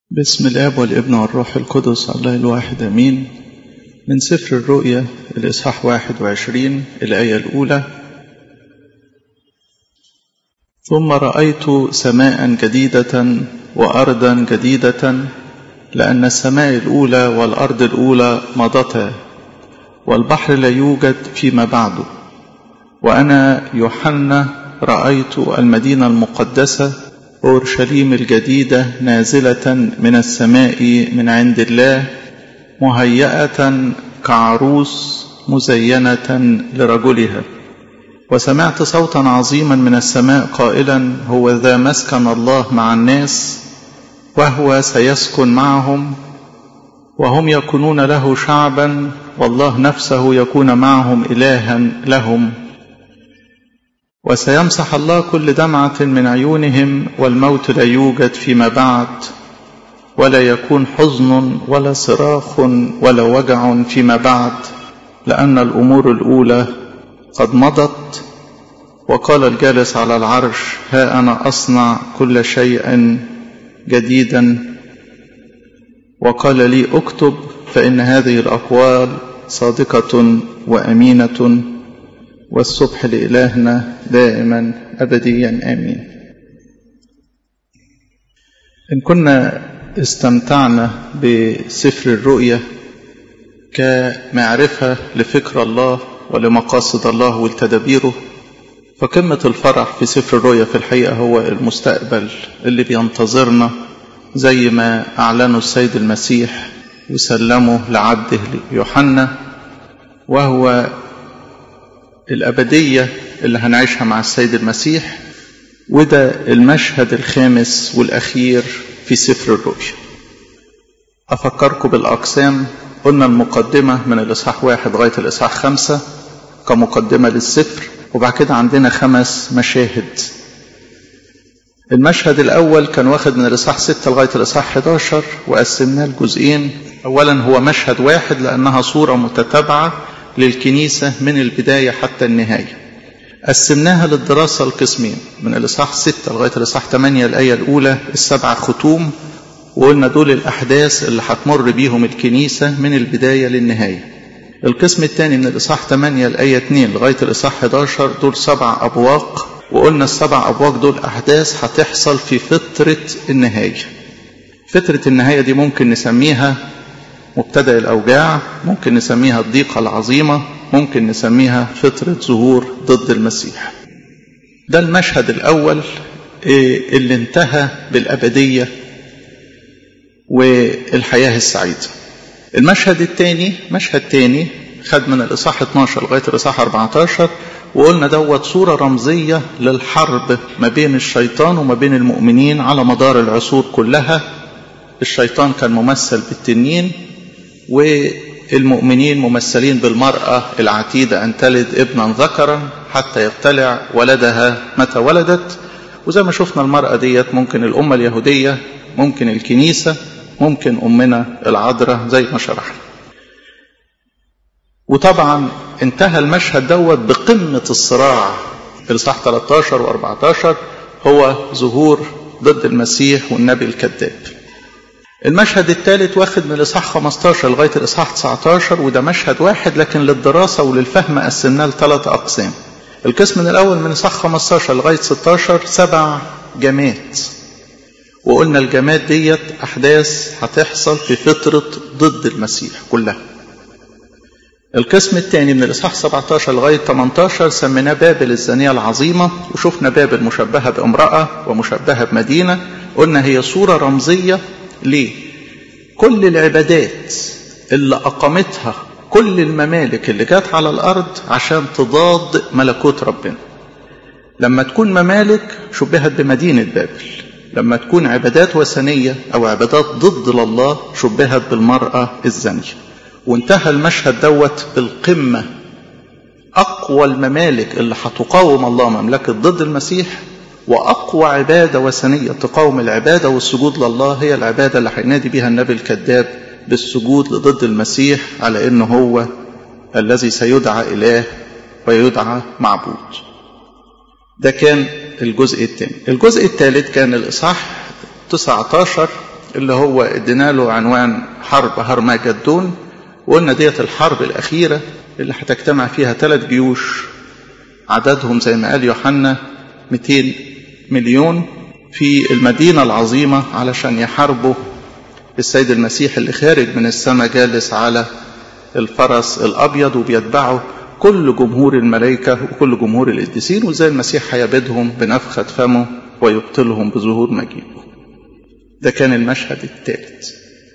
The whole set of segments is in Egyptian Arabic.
بسم الاب والابن والروح القدس الله الواحد امين من سفر الرؤيا الاصحاح 21 الايه الاولى ثم رايت سماء جديده وارضا جديده لان السماء الاولى والارض الاولى مضتا والبحر لا يوجد فيما بعده وانا يوحنا رايت المدينه المقدسه اورشليم الجديده نازله من السماء من عند الله مهيئه كعروس مزينه لرجلها وسمعت صوتا عظيما من السماء قائلا هو ذا مسكن الله مع الناس وهو سيسكن معهم وهم يكونون له شعبا والله نفسه يكون معهم الها لهم وسيمسح الله كل دمعة من عيونهم والموت لا يوجد فيما بعد ولا يكون حزن ولا صراخ ولا وجع فيما بعد لأن الأمور الأولى قد مضت وقال الجالس على العرش ها أنا أصنع كل شيء جديدا وقال لي اكتب فإن هذه الأقوال صادقة وأمينة والصبح لإلهنا دائما أبديا آمين إن كنا استمتعنا بسفر الرؤيا كمعرفة لفكر الله ولمقاصد الله ولتدابيره فقمة الفرح في سفر الرؤيا في الحقيقة هو المستقبل اللي بينتظرنا زي ما أعلنه السيد المسيح وسلمه لعبده يوحنا وهو الأبدية اللي هنعيشها مع السيد المسيح وده المشهد الخامس والأخير في سفر الرؤيا أفكركم بالأقسام قلنا المقدمة من الإصحاح واحد لغاية الإصحاح خمسة كمقدمة للسفر وبعد كده عندنا خمس مشاهد المشهد الأول كان واخد من الإصحاح ستة لغاية الإصحاح 11 وقسمناه لجزئين أولا هو مشهد واحد لأنها صورة متتابعة للكنيسة من البداية حتى النهاية قسمناها للدراسة القسمين من الإصحاح 6 لغاية الإصحاح 8 الآية الأولى السبع ختوم وقلنا دول الأحداث اللي هتمر بيهم الكنيسة من البداية للنهاية القسم الثاني من الإصحاح 8 الآية 2 لغاية الإصحاح 11 دول سبع أبواق وقلنا السبع أبواق دول أحداث هتحصل في فترة النهاية فترة النهاية دي ممكن نسميها مبتدأ الأوجاع ممكن نسميها الضيقة العظيمة ممكن نسميها فترة ظهور ضد المسيح ده المشهد الأول اللي انتهى بالأبدية والحياة السعيدة المشهد الثاني مشهد تاني خد من الإصحاح 12 لغاية الإصحاح 14 وقلنا دوت صورة رمزية للحرب ما بين الشيطان وما بين المؤمنين على مدار العصور كلها الشيطان كان ممثل بالتنين والمؤمنين ممثلين بالمرأة العتيدة أن تلد ابنا ذكرا حتى يبتلع ولدها متى ولدت وزي ما شفنا المرأة ديت ممكن الأمة اليهودية ممكن الكنيسة ممكن أمنا العذراء زي ما شرحنا وطبعا انتهى المشهد دوت بقمة الصراع الإصحاح 13 و14 هو ظهور ضد المسيح والنبي الكذاب المشهد الثالث واخد من الإصحاح 15 لغاية الإصحاح 19 وده مشهد واحد لكن للدراسة وللفهم قسمناه لثلاث أقسام القسم الأول من إصحاح 15 لغاية 16 سبع جمات وقلنا الجمات ديت أحداث هتحصل في فترة ضد المسيح كلها القسم الثاني من الإصحاح 17 لغاية 18 سميناه بابل الزانية العظيمة وشفنا بابل مشبهة بامرأة ومشبهة بمدينة قلنا هي صورة رمزية ليه؟ كل العبادات اللي أقامتها كل الممالك اللي جات على الأرض عشان تضاد ملكوت ربنا لما تكون ممالك شبهت بمدينة بابل لما تكون عبادات وثنية أو عبادات ضد لله شبهت بالمرأة الزانية وانتهى المشهد دوت بالقمة أقوى الممالك اللي هتقاوم الله مملكة ضد المسيح وأقوى عبادة وثنية تقاوم العبادة والسجود لله هي العبادة اللي هينادي بها النبي الكذاب بالسجود لضد المسيح على إنه هو الذي سيدعى إله ويدعى معبود ده كان الجزء الثاني الجزء الثالث كان الإصحاح 19 اللي هو ادينا له عنوان حرب هرمجدون وقلنا ديت الحرب الأخيرة اللي هتجتمع فيها ثلاث جيوش عددهم زي ما قال يوحنا 200 مليون في المدينة العظيمة علشان يحاربوا السيد المسيح اللي خارج من السماء جالس على الفرس الأبيض وبيتبعه كل جمهور الملائكة وكل جمهور القديسين وزي المسيح هيبيدهم بنفخة فمه ويبطلهم بظهور مجيئه ده كان المشهد الثالث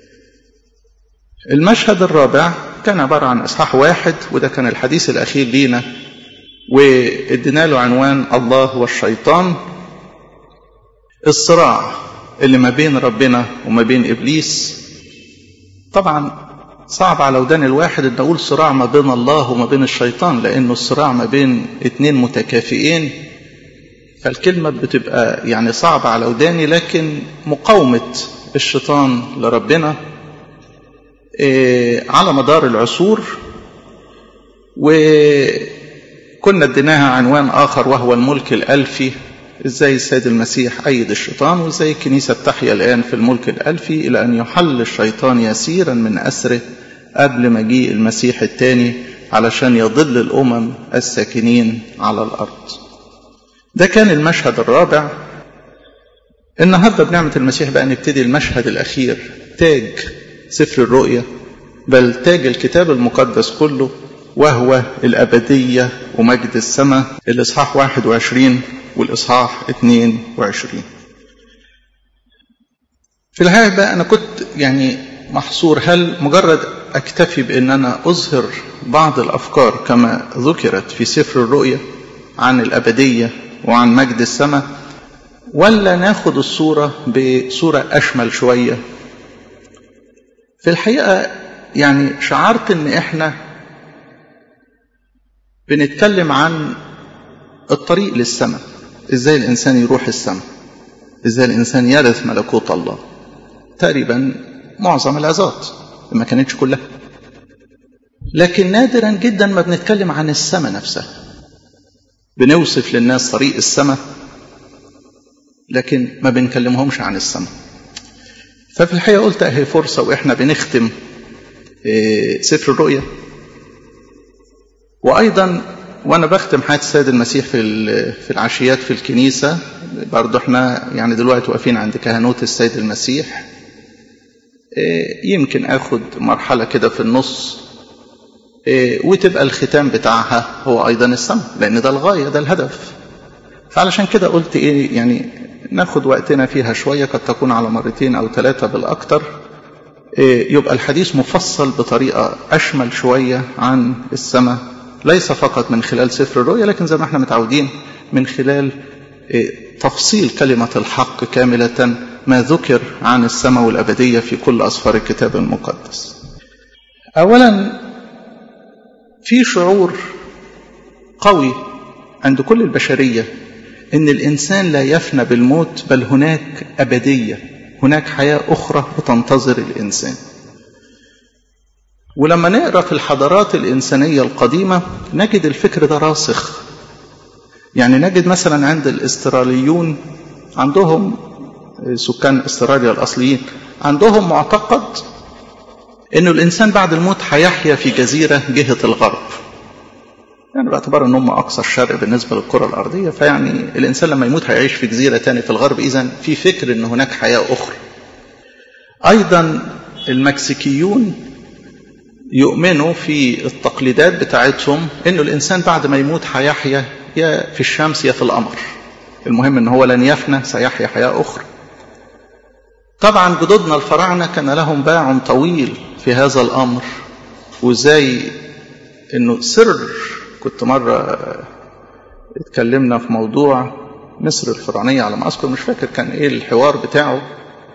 المشهد الرابع كان عبارة عن إصحاح واحد وده كان الحديث الأخير لينا وادينا له عنوان الله والشيطان الصراع اللي ما بين ربنا وما بين إبليس طبعا صعب على ودان الواحد ان اقول صراع ما بين الله وما بين الشيطان لانه الصراع ما بين اتنين متكافئين فالكلمة بتبقى يعني صعبة على وداني لكن مقاومة الشيطان لربنا على مدار العصور وكنا اديناها عنوان آخر وهو الملك الألفي ازاي السيد المسيح أيد الشيطان وازاي الكنيسة بتحيا الآن في الملك الألفي إلى أن يحل الشيطان يسيرا من أسره قبل مجيء المسيح الثاني علشان يضل الأمم الساكنين على الأرض ده كان المشهد الرابع النهاردة بنعمة المسيح بقى نبتدي المشهد الأخير تاج سفر الرؤيا بل تاج الكتاب المقدس كله وهو الأبدية ومجد السماء الإصحاح 21 والإصحاح 22 في الحقيقة بقى أنا كنت يعني محصور هل مجرد أكتفي بأن أنا أظهر بعض الأفكار كما ذكرت في سفر الرؤيا عن الأبدية وعن مجد السماء ولا ناخد الصورة بصورة أشمل شوية في الحقيقة يعني شعرت أن إحنا بنتكلم عن الطريق للسماء إزاي الإنسان يروح السماء إزاي الإنسان يرث ملكوت الله تقريبا معظم العظات ما كانتش كلها لكن نادرا جدا ما بنتكلم عن السماء نفسها بنوصف للناس طريق السماء لكن ما بنكلمهمش عن السماء ففي الحقيقة قلت اهي فرصة واحنا بنختم سفر الرؤيا وأيضا وأنا بختم حياة السيد المسيح في في العشيات في الكنيسة برضه احنا يعني دلوقتي واقفين عند كهنوت السيد المسيح يمكن اخد مرحلة كده في النص وتبقى الختام بتاعها هو أيضا السماء لأن ده الغاية ده الهدف فعلشان كده قلت إيه يعني ناخد وقتنا فيها شوية قد تكون على مرتين أو ثلاثة بالأكثر يبقى الحديث مفصل بطريقة أشمل شوية عن السماء ليس فقط من خلال سفر الرؤيا لكن زي ما احنا متعودين من خلال تفصيل كلمة الحق كاملة ما ذكر عن السماء والأبدية في كل أسفار الكتاب المقدس أولا في شعور قوي عند كل البشرية ان الانسان لا يفنى بالموت بل هناك ابديه هناك حياه اخرى بتنتظر الانسان ولما نقرا في الحضارات الانسانيه القديمه نجد الفكر ده راسخ يعني نجد مثلا عند الاستراليون عندهم سكان استراليا الاصليين عندهم معتقد انه الانسان بعد الموت هيحيا في جزيره جهه الغرب يعني باعتبار ان هم اقصى الشرق بالنسبه للكره الارضيه فيعني الانسان لما يموت هيعيش في جزيره تاني في الغرب اذا في فكر ان هناك حياه اخرى ايضا المكسيكيون يؤمنوا في التقليدات بتاعتهم انه الانسان بعد ما يموت هيحيا يا في الشمس يا في القمر المهم ان هو لن يفنى سيحيا حياه اخرى طبعا جدودنا الفراعنه كان لهم باع طويل في هذا الامر وازاي انه سر كنت مرة اتكلمنا في موضوع مصر الفرعونية على ما أذكر مش فاكر كان إيه الحوار بتاعه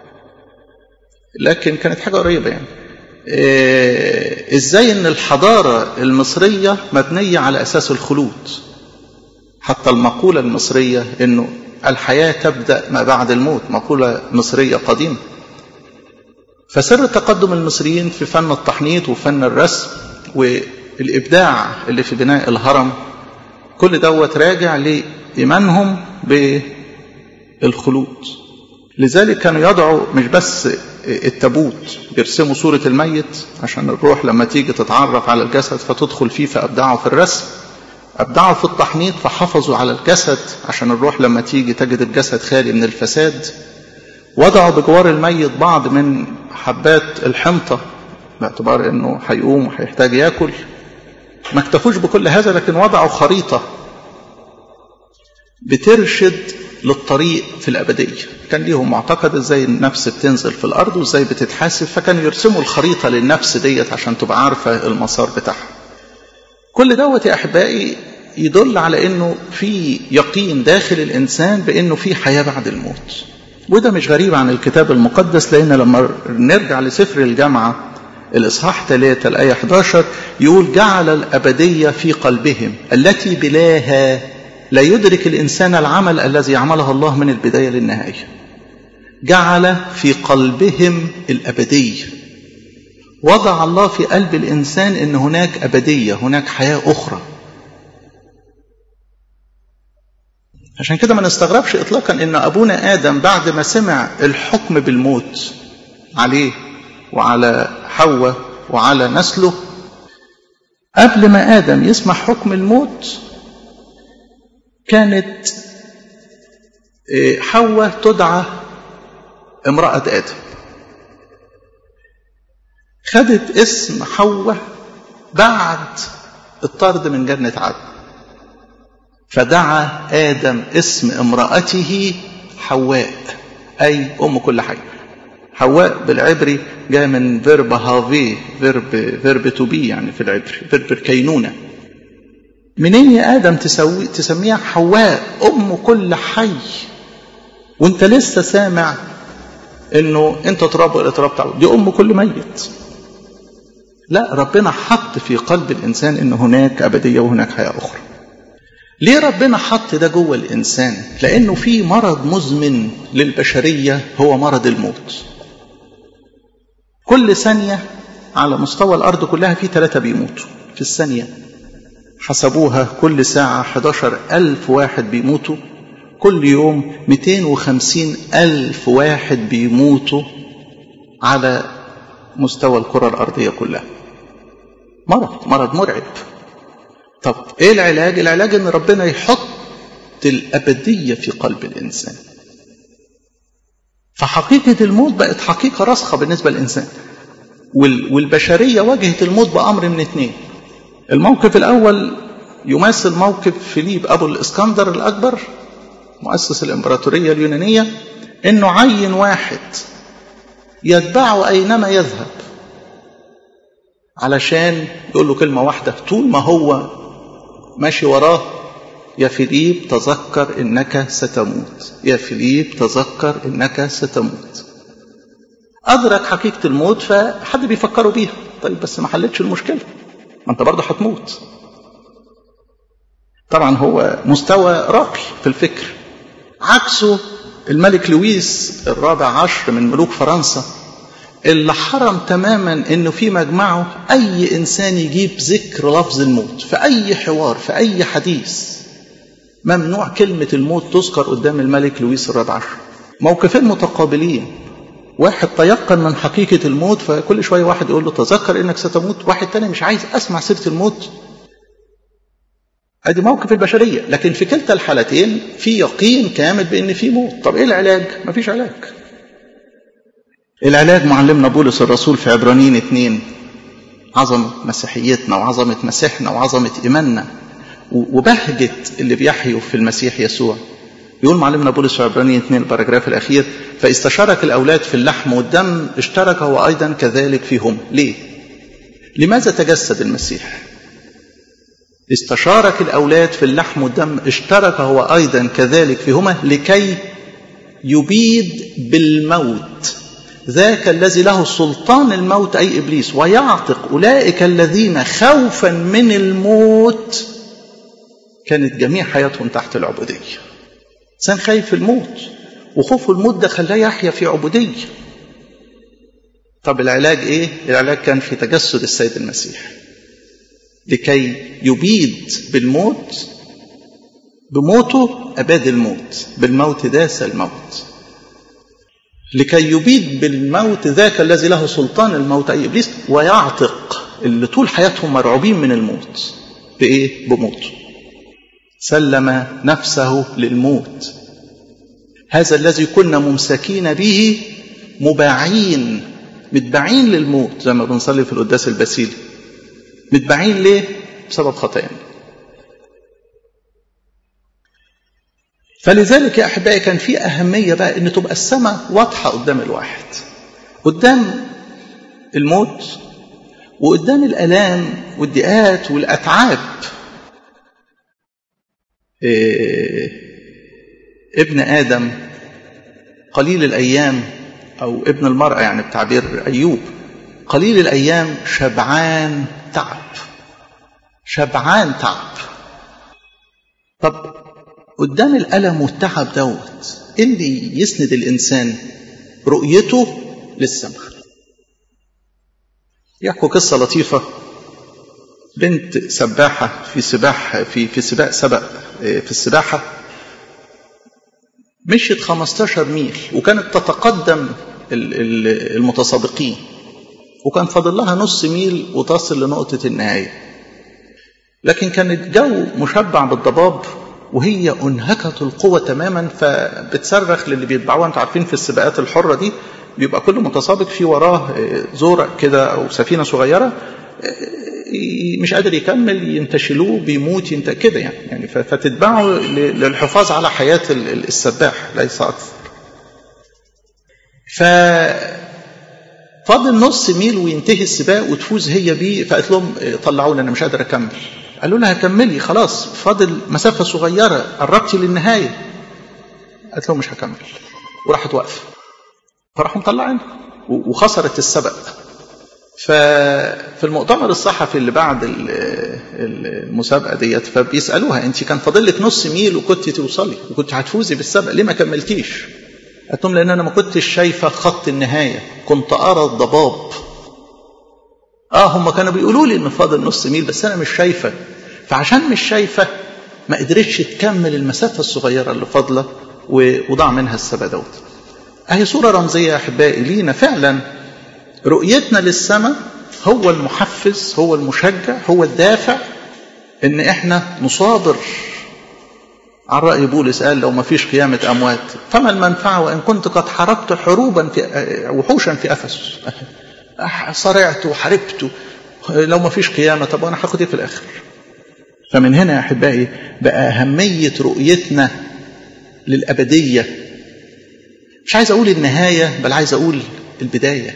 لكن كانت حاجة قريبة يعني إيه إزاي إن الحضارة المصرية مبنية على أساس الخلود حتى المقولة المصرية إنه الحياة تبدأ ما بعد الموت مقولة مصرية قديمة فسر تقدم المصريين في فن التحنيط وفن الرسم والإبداع اللي في بناء الهرم كل دوت راجع لإيمانهم بالخلود لذلك كانوا يضعوا مش بس التابوت بيرسموا صورة الميت عشان الروح لما تيجي تتعرف على الجسد فتدخل فيه فأبدعوا في الرسم أبدعوا في التحنيط فحافظوا على الجسد عشان الروح لما تيجي تجد الجسد خالي من الفساد وضعوا بجوار الميت بعض من حبات الحنطة باعتبار انه هيقوم وهيحتاج ياكل ما اكتفوش بكل هذا لكن وضعوا خريطة بترشد للطريق في الأبدية كان ليهم معتقد ازاي النفس بتنزل في الأرض وازاي بتتحاسب فكانوا يرسموا الخريطة للنفس ديت عشان تبقى عارفة المسار بتاعها كل دوت يا أحبائي يدل على انه في يقين داخل الإنسان بانه في حياة بعد الموت وده مش غريب عن الكتاب المقدس لأن لما نرجع لسفر الجامعة الإصحاح 3 الآية 11 يقول جعل الأبدية في قلبهم التي بلاها لا يدرك الإنسان العمل الذي عمله الله من البداية للنهاية جعل في قلبهم الأبدية وضع الله في قلب الإنسان أن هناك أبدية هناك حياة أخرى عشان كده ما نستغربش إطلاقا أن أبونا آدم بعد ما سمع الحكم بالموت عليه وعلى حواء وعلى نسله قبل ما آدم يسمع حكم الموت كانت حواء تدعى امرأة آدم خدت اسم حواء بعد الطرد من جنة عدن فدعا آدم اسم امرأته حواء أي أم كل حي حواء بالعبري جاء من فيرب هافي فيرب فيرب تو بي يعني في العبري فيرب الكينونة منين يا آدم تسوي تسميها حواء أم كل حي وانت لسه سامع انه انت تراب ولا تراب تعود دي ام كل ميت لا ربنا حط في قلب الانسان ان هناك ابديه وهناك حياه اخرى ليه ربنا حط ده جوه الانسان لانه في مرض مزمن للبشريه هو مرض الموت كل ثانيه على مستوى الارض كلها في ثلاثه بيموتوا في الثانيه حسبوها كل ساعه 11 ألف واحد بيموتوا كل يوم 250 ألف واحد بيموتوا على مستوى الكرة الأرضية كلها مرض مرض مرعب طب ايه العلاج العلاج ان ربنا يحط الأبدية في قلب الإنسان فحقيقة الموت بقت حقيقة راسخة بالنسبة للإنسان والبشرية واجهت الموت بأمر من اثنين الموقف الأول يمثل موقف فيليب أبو الإسكندر الأكبر مؤسس الإمبراطورية اليونانية إنه عين واحد يتبعه أينما يذهب علشان يقول له كلمة واحدة طول ما هو ماشي وراه يا فيليب تذكر إنك ستموت يا فيليب تذكر إنك ستموت أدرك حقيقة الموت فحد بيفكروا بيها طيب بس ما حلتش المشكلة ما أنت برضه هتموت طبعا هو مستوى راقي في الفكر عكسه الملك لويس الرابع عشر من ملوك فرنسا اللي حرم تماما انه في مجمعه اي انسان يجيب ذكر لفظ الموت في اي حوار في اي حديث ممنوع كلمة الموت تذكر قدام الملك لويس الرابع عشر موقفين متقابلين واحد تيقن من حقيقة الموت فكل شوية واحد يقول له تذكر انك ستموت واحد تاني مش عايز اسمع سيرة الموت ادي موقف البشريه لكن في كلتا الحالتين في يقين كامل بان في موت طب ايه العلاج مفيش علاج العلاج معلمنا بولس الرسول في عبرانيين اتنين عظمة مسيحيتنا وعظمة مسيحنا وعظمة إيماننا وبهجة اللي بيحيوا في المسيح يسوع يقول معلمنا بولس في عبرانيين اتنين الباراجراف الأخير فاستشارك الأولاد في اللحم والدم اشترك هو أيضا كذلك فيهم ليه؟ لماذا تجسد المسيح؟ استشارك الأولاد في اللحم والدم اشترك هو أيضا كذلك فيهما لكي يبيد بالموت ذاك الذي له سلطان الموت أي إبليس ويعتق أولئك الذين خوفا من الموت كانت جميع حياتهم تحت العبودية إنسان خايف الموت وخوف الموت ده خلاه يحيا في عبودية طب العلاج إيه؟ العلاج كان في تجسد السيد المسيح لكي يبيد بالموت بموته أباد الموت بالموت داس الموت لكي يبيد بالموت ذاك الذي له سلطان الموت أي إبليس ويعتق اللي طول حياتهم مرعوبين من الموت بإيه؟ بموت سلم نفسه للموت هذا الذي كنا ممسكين به مباعين متباعين للموت زي ما بنصلي في القداس البسيلي متباعين ليه؟ بسبب خطايانا فلذلك يا احبائي كان في اهميه بقى ان تبقى السماء واضحه قدام الواحد قدام الموت وقدام الالام والضيقات والاتعاب إيه ابن ادم قليل الايام او ابن المراه يعني بتعبير ايوب قليل الايام شبعان تعب شبعان تعب طب قدام الألم والتعب دوت اللي يسند الإنسان رؤيته للسماء يحكوا قصة لطيفة بنت سباحة في سباح في في سباق سبق في السباحة مشيت 15 ميل وكانت تتقدم المتسابقين وكان فاضل لها نص ميل وتصل لنقطة النهاية لكن كان الجو مشبع بالضباب وهي انهكت القوة تماما فبتصرخ للي بيتبعوها انتوا عارفين في السباقات الحرة دي بيبقى كل متسابق في وراه زورق كده او سفينة صغيرة مش قادر يكمل ينتشلوه بيموت ينت كده يعني يعني فتتبعه للحفاظ على حياة السباح ليس أكثر. ف فاضل نص ميل وينتهي السباق وتفوز هي بيه فقالت لهم طلعوني انا مش قادر اكمل قالوا لها كملي خلاص فاضل مسافه صغيره قربتي للنهايه قالت لهم مش هكمل وراحت واقفه فراحوا مطلعين وخسرت السبق ففي المؤتمر الصحفي اللي بعد المسابقه ديت فبيسالوها انت كان فاضل لك نص ميل وكنت توصلي وكنت هتفوزي بالسبق ليه ما كملتيش؟ قالت لهم لان انا ما كنتش شايفه خط النهايه كنت ارى الضباب اه هم كانوا بيقولوا لي ان فاضل نص ميل بس انا مش شايفه فعشان مش شايفه ما قدرتش تكمل المسافه الصغيره اللي فاضله وضاع منها السبق دوت اهي صوره رمزيه يا احبائي لينا فعلا رؤيتنا للسماء هو المحفز هو المشجع هو الدافع ان احنا نصابر عن رأي بولس قال لو ما فيش قيامة أموات فما المنفعة وإن كنت قد حاربت حروبا في وحوشا في أفسس صرعت وحاربت لو ما فيش قيامة طب وأنا هاخد إيه في الآخر فمن هنا يا أحبائي بقى أهمية رؤيتنا للأبدية مش عايز أقول النهاية بل عايز أقول البداية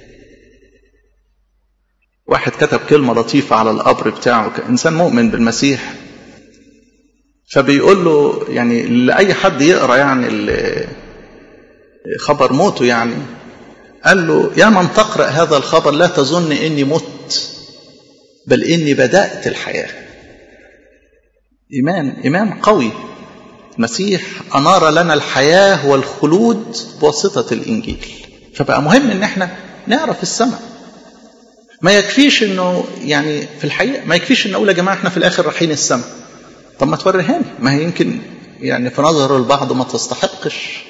واحد كتب كلمة لطيفة على القبر بتاعه كإنسان مؤمن بالمسيح فبيقول له يعني لأي حد يقرأ يعني خبر موته يعني قال له يا من تقرأ هذا الخبر لا تظن إني مت بل إني بدأت الحياة إيمان إيمان قوي المسيح أنار لنا الحياة والخلود بواسطة الإنجيل فبقى مهم إن احنا نعرف السماء ما يكفيش إنه يعني في الحقيقة ما يكفيش إن أقول يا جماعة احنا في الآخر رايحين السماء طب ما توريهاني ما هي يمكن يعني في نظر البعض ما تستحقش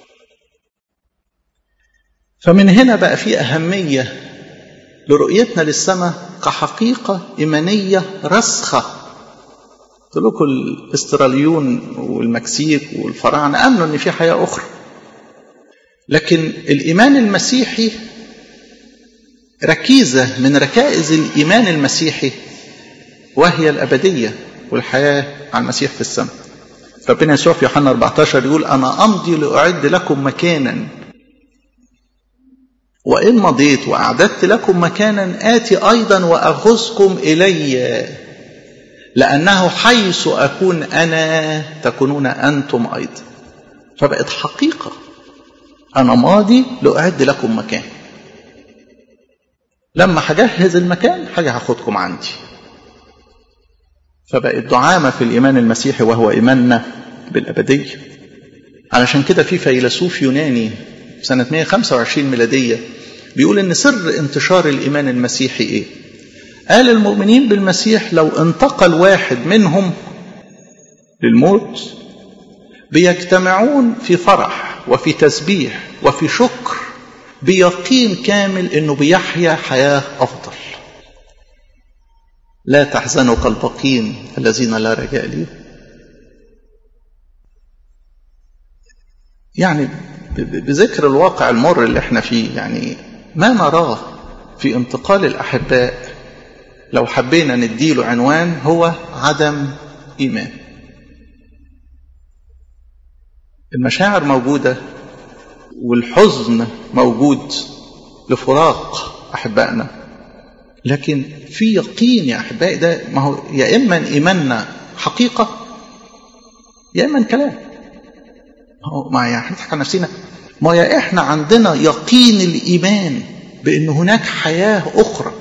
فمن هنا بقى في أهمية لرؤيتنا للسماء كحقيقة إيمانية رسخة قلت لكم الاستراليون والمكسيك والفراعنة آمنوا إن في حياة أخرى لكن الإيمان المسيحي ركيزة من ركائز الإيمان المسيحي وهي الأبدية والحياة على المسيح في السماء ربنا يسوع في يوحنا 14 يقول أنا أمضي لأعد لكم مكانا وإن مضيت وأعددت لكم مكانا آتي أيضا وأخذكم إلي لأنه حيث أكون أنا تكونون أنتم أيضا فبقت حقيقة أنا ماضي لأعد لكم مكان لما هجهز المكان حاجة هاخدكم عندي فبقت دعامة في الإيمان المسيحي وهو إيماننا بالأبدية علشان كده في فيلسوف يوناني سنة 125 ميلادية بيقول إن سر انتشار الإيمان المسيحي إيه؟ قال المؤمنين بالمسيح لو انتقل واحد منهم للموت بيجتمعون في فرح وفي تسبيح وفي شكر بيقين كامل انه بيحيا حياه افضل لا تحزنوا كالبقين الذين لا رجاء لي يعني بذكر الواقع المر اللي احنا فيه يعني ما نراه في انتقال الاحباء لو حبينا نديله عنوان هو عدم ايمان المشاعر موجوده والحزن موجود لفراق احبائنا لكن في يقين يا احبائي ده ما هو يا اما ايماننا حقيقه يا اما كلام هو ما يعني نضحك على نفسنا ما يا احنا عندنا يقين الايمان بان هناك حياه اخرى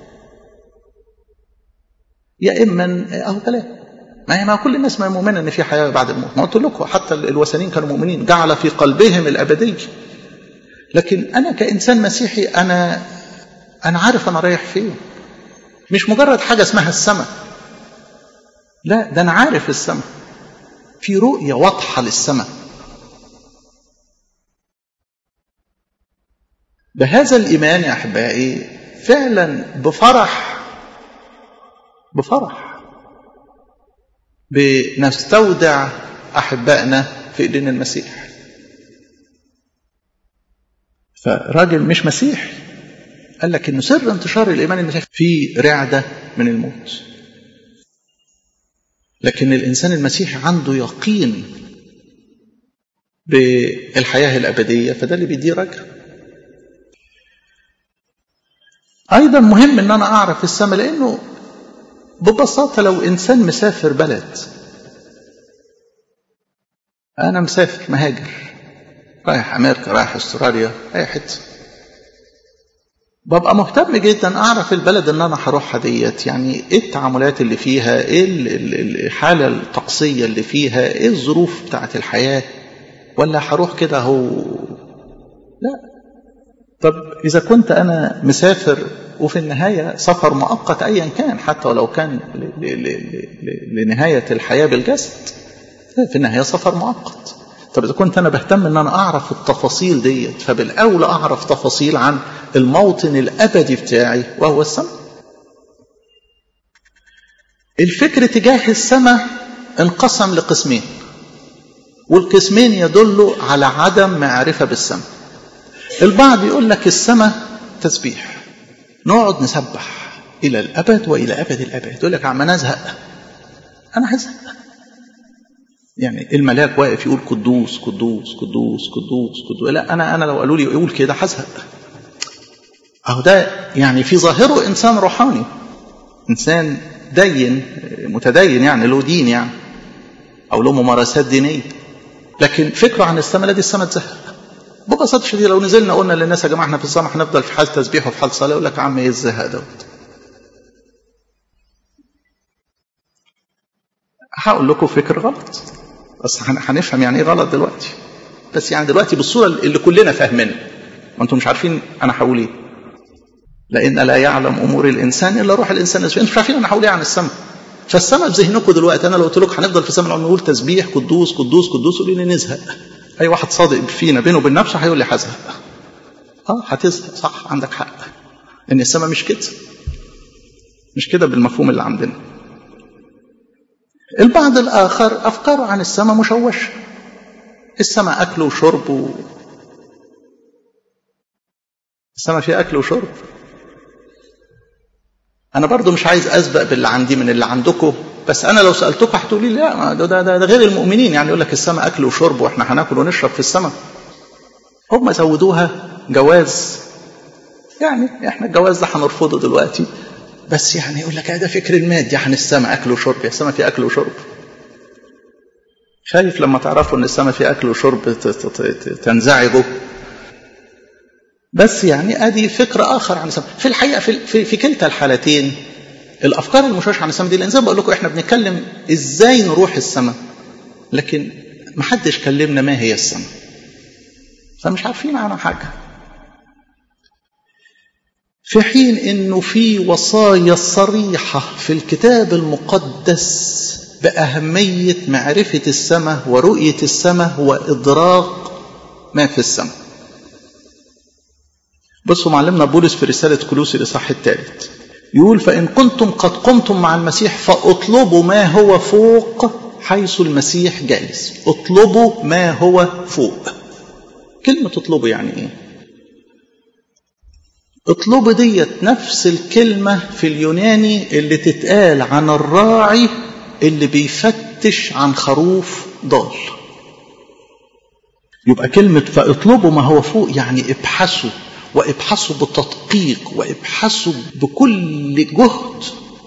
يا اما اهو كلام ما هي ما كل الناس ما مؤمنه ان في حياه بعد الموت ما قلت لكم حتى الوثنيين كانوا مؤمنين جعل في قلبهم الابديه لكن انا كانسان مسيحي انا انا عارف انا رايح فين مش مجرد حاجه اسمها السماء لا ده انا عارف السماء في رؤيه واضحه للسماء بهذا الايمان يا احبائي فعلا بفرح بفرح بنستودع احبائنا في ايدين المسيح فراجل مش مسيحي قال لك ان سر انتشار الايمان المسيحي في رعده من الموت لكن الانسان المسيحي عنده يقين بالحياه الابديه فده اللي بيديه رجاء ايضا مهم ان انا اعرف السماء لانه ببساطه لو انسان مسافر بلد انا مسافر مهاجر رايح امريكا رايح استراليا اي حته ببقى مهتم جدا اعرف البلد اللي انا هروحها ديت يعني ايه التعاملات اللي فيها ايه الحاله الطقسيه اللي فيها ايه الظروف بتاعه الحياه ولا هروح كده هو لا طب اذا كنت انا مسافر وفي النهايه سفر مؤقت ايا كان حتى ولو كان لنهايه الحياه بالجسد في النهايه سفر مؤقت طب اذا كنت انا بهتم ان انا اعرف التفاصيل ديت فبالاولى اعرف تفاصيل عن الموطن الابدي بتاعي وهو السماء الفكر تجاه السماء انقسم لقسمين والقسمين يدلوا على عدم معرفه بالسماء البعض يقول لك السماء تسبيح نقعد نسبح الى الابد والى ابد الابد يقول لك عم نزهق انا هزهق يعني الملاك واقف يقول قدوس قدوس قدوس قدوس قدوس لا انا انا لو قالوا لي يقول كده هزهق اهو ده يعني في ظاهره انسان روحاني انسان دين متدين يعني له دين يعني او له ممارسات دينيه لكن فكره عن السماء لا دي السماء تزهق ببساطه شديده لو نزلنا قلنا للناس يا جماعه احنا في السماء هنفضل في حال تسبيح وفي حال صلاه يقول لك يا عم ايه الزهق دوت هقول لكم فكر غلط بس هنفهم يعني ايه غلط دلوقتي بس يعني دلوقتي بالصوره اللي كلنا فاهمينها وانتم مش عارفين انا هقول ايه لان لا يعلم امور الانسان الا روح الانسان انتم مش عارفين انا هقول ايه عن السماء فالسماء في ذهنكم دلوقتي انا لو قلت لكم هنفضل في السماء نقول تسبيح قدوس قدوس قدوس قولوا لي نزهق اي واحد صادق فينا بينه وبين نفسه هيقول لي هزهق اه هتزهق صح عندك حق ان السماء مش كده مش كده بالمفهوم اللي عندنا البعض الآخر أفكاره عن السماء مشوشة السماء أكل وشرب و... السماء فيها أكل وشرب أنا برضو مش عايز أسبق باللي عندي من اللي عندكم بس أنا لو سألتكم هتقولي لي لا ده, ده, ده غير المؤمنين يعني يقول لك السماء أكل وشرب وإحنا هناكل ونشرب في السماء هم زودوها جواز يعني إحنا الجواز ده هنرفضه دلوقتي بس يعني يقول لك ده فكر المادي عن السماء اكل وشرب يا السماء في اكل وشرب خايف لما تعرفوا ان السماء في اكل وشرب تنزعجوا بس يعني ادي فكر اخر عن السماء في الحقيقه في, في, في كلتا الحالتين الافكار المشوشه عن السماء دي الانسان بقول لكم احنا بنتكلم ازاي نروح السماء لكن ما حدش كلمنا ما هي السماء فمش عارفين عنها حاجه في حين انه في وصايا صريحه في الكتاب المقدس باهميه معرفه السماء ورؤيه السماء وادراك ما في السماء بصوا معلمنا بولس في رسالة كلوسي الإصحاح الثالث يقول فإن كنتم قد قمتم مع المسيح فاطلبوا ما هو فوق حيث المسيح جالس اطلبوا ما هو فوق كلمة اطلبوا يعني ايه اطلبوا ديت نفس الكلمة في اليوناني اللي تتقال عن الراعي اللي بيفتش عن خروف ضال يبقى كلمة فاطلبوا ما هو فوق يعني ابحثوا وابحثوا بتدقيق وابحثوا بكل جهد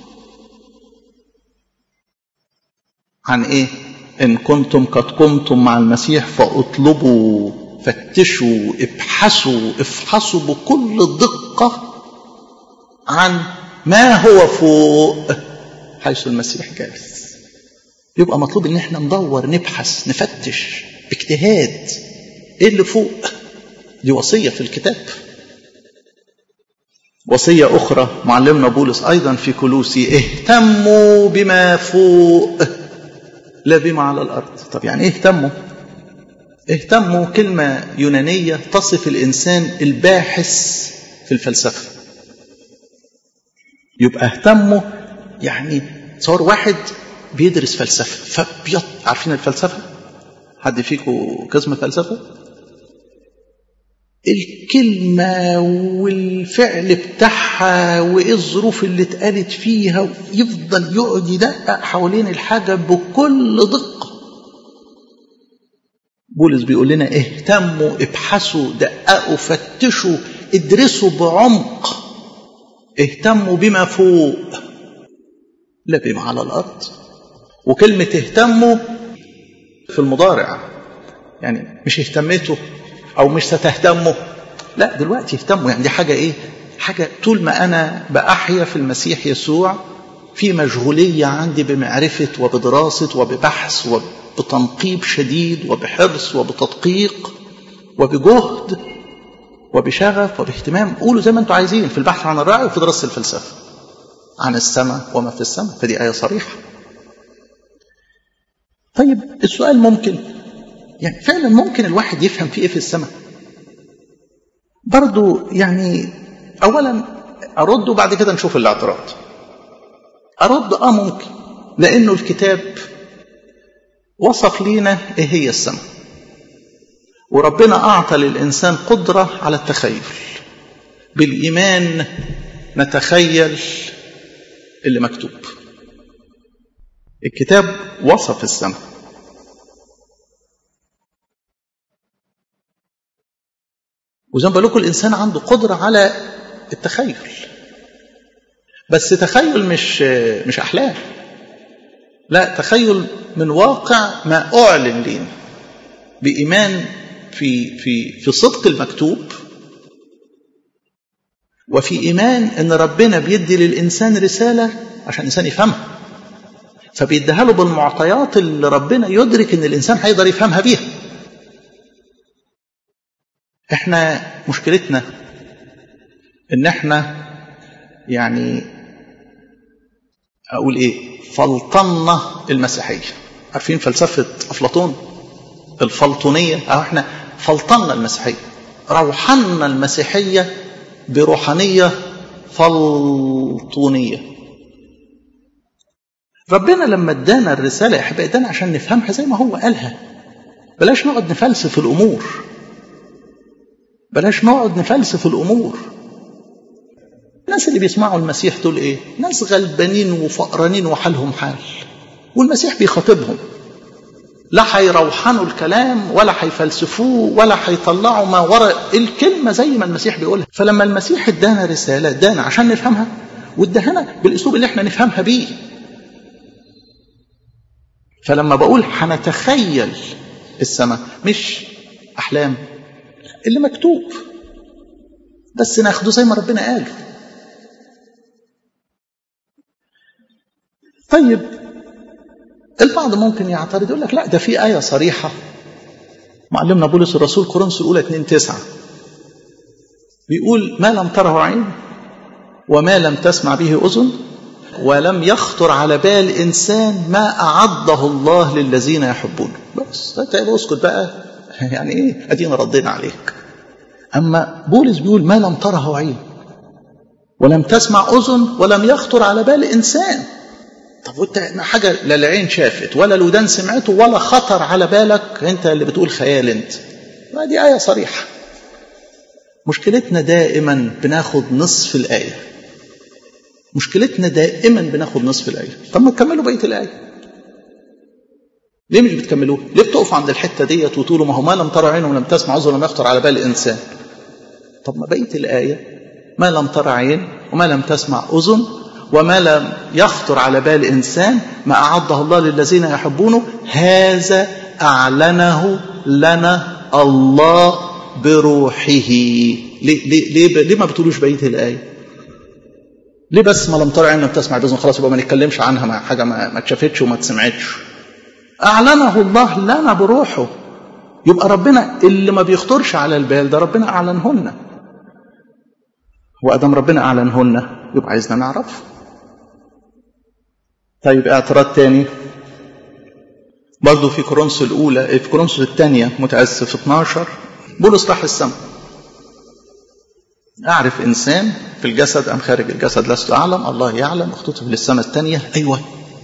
عن ايه ان كنتم قد قمتم مع المسيح فاطلبوا فتشوا ابحثوا افحصوا بكل دقة عن ما هو فوق حيث المسيح جالس يبقى مطلوب ان احنا ندور نبحث نفتش باجتهاد ايه اللي فوق دي وصية في الكتاب وصية أخرى معلمنا بولس أيضا في كلوسي اهتموا بما فوق لا بما على الأرض طب يعني ايه اهتموا اهتموا كلمة يونانية تصف الإنسان الباحث في الفلسفة يبقى اهتموا يعني صار واحد بيدرس فلسفة فبيط عارفين الفلسفة حد فيكم قسم فلسفة الكلمة والفعل بتاعها وإيه الظروف اللي اتقالت فيها يفضل يقعد يدقق حوالين الحاجة بكل دقة بولس بيقول لنا اهتموا ابحثوا دققوا فتشوا ادرسوا بعمق اهتموا بما فوق لا بما على الأرض وكلمة اهتموا في المضارع يعني مش اهتميتوا او مش ستهتموا لا دلوقتي اهتموا يعني دي حاجه ايه حاجه طول ما انا باحيا في المسيح يسوع في مشغوليه عندي بمعرفه وبدراسه وببحث وبتنقيب شديد وبحرص وبتدقيق وبجهد وبشغف وباهتمام قولوا زي ما انتم عايزين في البحث عن الرأي وفي دراسه الفلسفه عن السماء وما في السماء فدي ايه صريحه طيب السؤال ممكن يعني فعلا ممكن الواحد يفهم في ايه في السماء برضو يعني اولا ارد وبعد كده نشوف الاعتراض ارد اه ممكن لانه الكتاب وصف لينا ايه هي السماء وربنا اعطى للانسان قدره على التخيل بالايمان نتخيل اللي مكتوب الكتاب وصف السماء وزي ما بقول لكم الانسان عنده قدره على التخيل بس تخيل مش مش احلام لا تخيل من واقع ما اعلن لنا بايمان في في في صدق المكتوب وفي ايمان ان ربنا بيدي للانسان رساله عشان الانسان يفهمها فبيديها له بالمعطيات اللي ربنا يدرك ان الانسان هيقدر يفهمها بيها احنا مشكلتنا ان احنا يعني اقول ايه فلطنا المسيحيه عارفين فلسفه افلاطون الفلطونيه او احنا فلطنا المسيحيه روحنا المسيحيه بروحانيه فلطونيه ربنا لما ادانا الرساله يا احبائي ادانا عشان نفهمها زي ما هو قالها بلاش نقعد نفلسف الامور بلاش نقعد نفلسف الامور الناس اللي بيسمعوا المسيح دول ايه ناس غلبانين وفقرانين وحالهم حال والمسيح بيخاطبهم لا هيروحنوا الكلام ولا هيفلسفوه ولا هيطلعوا ما وراء الكلمه زي ما المسيح بيقولها فلما المسيح ادانا رساله ادانا عشان نفهمها وادانا بالاسلوب اللي احنا نفهمها بيه فلما بقول هنتخيل السماء مش احلام اللي مكتوب بس ناخده زي ما ربنا قال طيب البعض ممكن يعترض يقول لك لا ده في آية صريحة معلمنا بولس الرسول كورنثوس الأولى 2 9 بيقول ما لم تره عين وما لم تسمع به أذن ولم يخطر على بال إنسان ما أعده الله للذين يحبونه بس طيب اسكت بقى يعني ايه ادينا ردينا عليك اما بولس بيقول ما لم تره عين ولم تسمع اذن ولم يخطر على بال انسان طب وانت حاجه لا العين شافت ولا الودان سمعته ولا خطر على بالك انت اللي بتقول خيال انت ما دي ايه صريحه مشكلتنا دائما بناخد نصف الايه مشكلتنا دائما بناخد نصف الايه طب ما تكملوا بقيه الايه ليه مش بتكملوه ليه بتقفوا عند الحته ديت وتقولوا ما هو ما لم ترى عين ولم تسمع اذن ولم يخطر على بال انسان طب ما بقيه الايه ما لم ترى عين وما لم تسمع اذن وما لم يخطر على بال انسان ما اعده الله للذين يحبونه هذا اعلنه لنا الله بروحه ليه ليه ليه, ليه ما بتقولوش بقيه الايه ليه بس ما لم ترى عين لم تسمع باذن خلاص يبقى ما نتكلمش عنها ما حاجه ما, ما اتشافتش وما اتسمعتش اعلنه الله لنا بروحه يبقى ربنا اللي ما بيخطرش على البال ده ربنا اعلنهن وادام ربنا اعلنهن يبقى عايزنا نعرف طيب اعتراض تاني برضه في كورنثوس الاولى في كورنثوس الثانيه متاسف 12 بولس راح السماء أعرف إنسان في الجسد أم خارج الجسد لست أعلم الله يعلم اختطف للسماء الثانية أيوة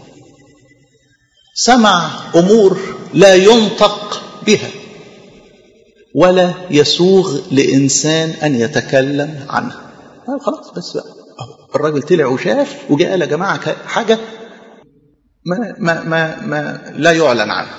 سمع أمور لا ينطق بها ولا يسوغ لإنسان أن يتكلم عنها خلاص بس بقى الراجل طلع وشاف وجاء قال يا جماعة حاجة ما, ما, ما, ما لا يعلن عنها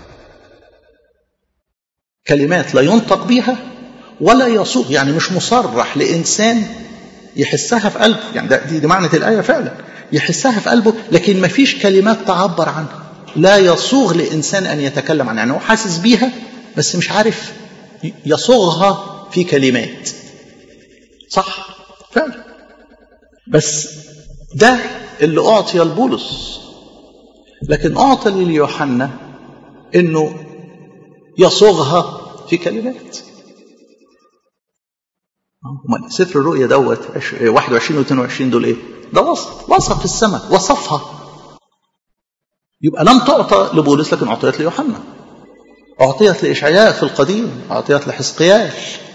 كلمات لا ينطق بها ولا يصوغ يعني مش مصرح لإنسان يحسها في قلبه يعني ده دي, دي معنى الآية فعلا يحسها في قلبه لكن ما فيش كلمات تعبر عنها لا يصوغ لإنسان أن يتكلم عنها يعني هو حاسس بيها بس مش عارف يصوغها في كلمات صح فعلا بس ده اللي أعطي لبولس لكن أعطي ليوحنا إنه يصوغها في كلمات سفر الرؤيا دوت 21 و 22 دول ايه؟ ده وصف وصف السماء وصفها يبقى لم تعطى لبولس لكن اعطيت ليوحنا اعطيت لاشعياء في القديم اعطيت لحزقيال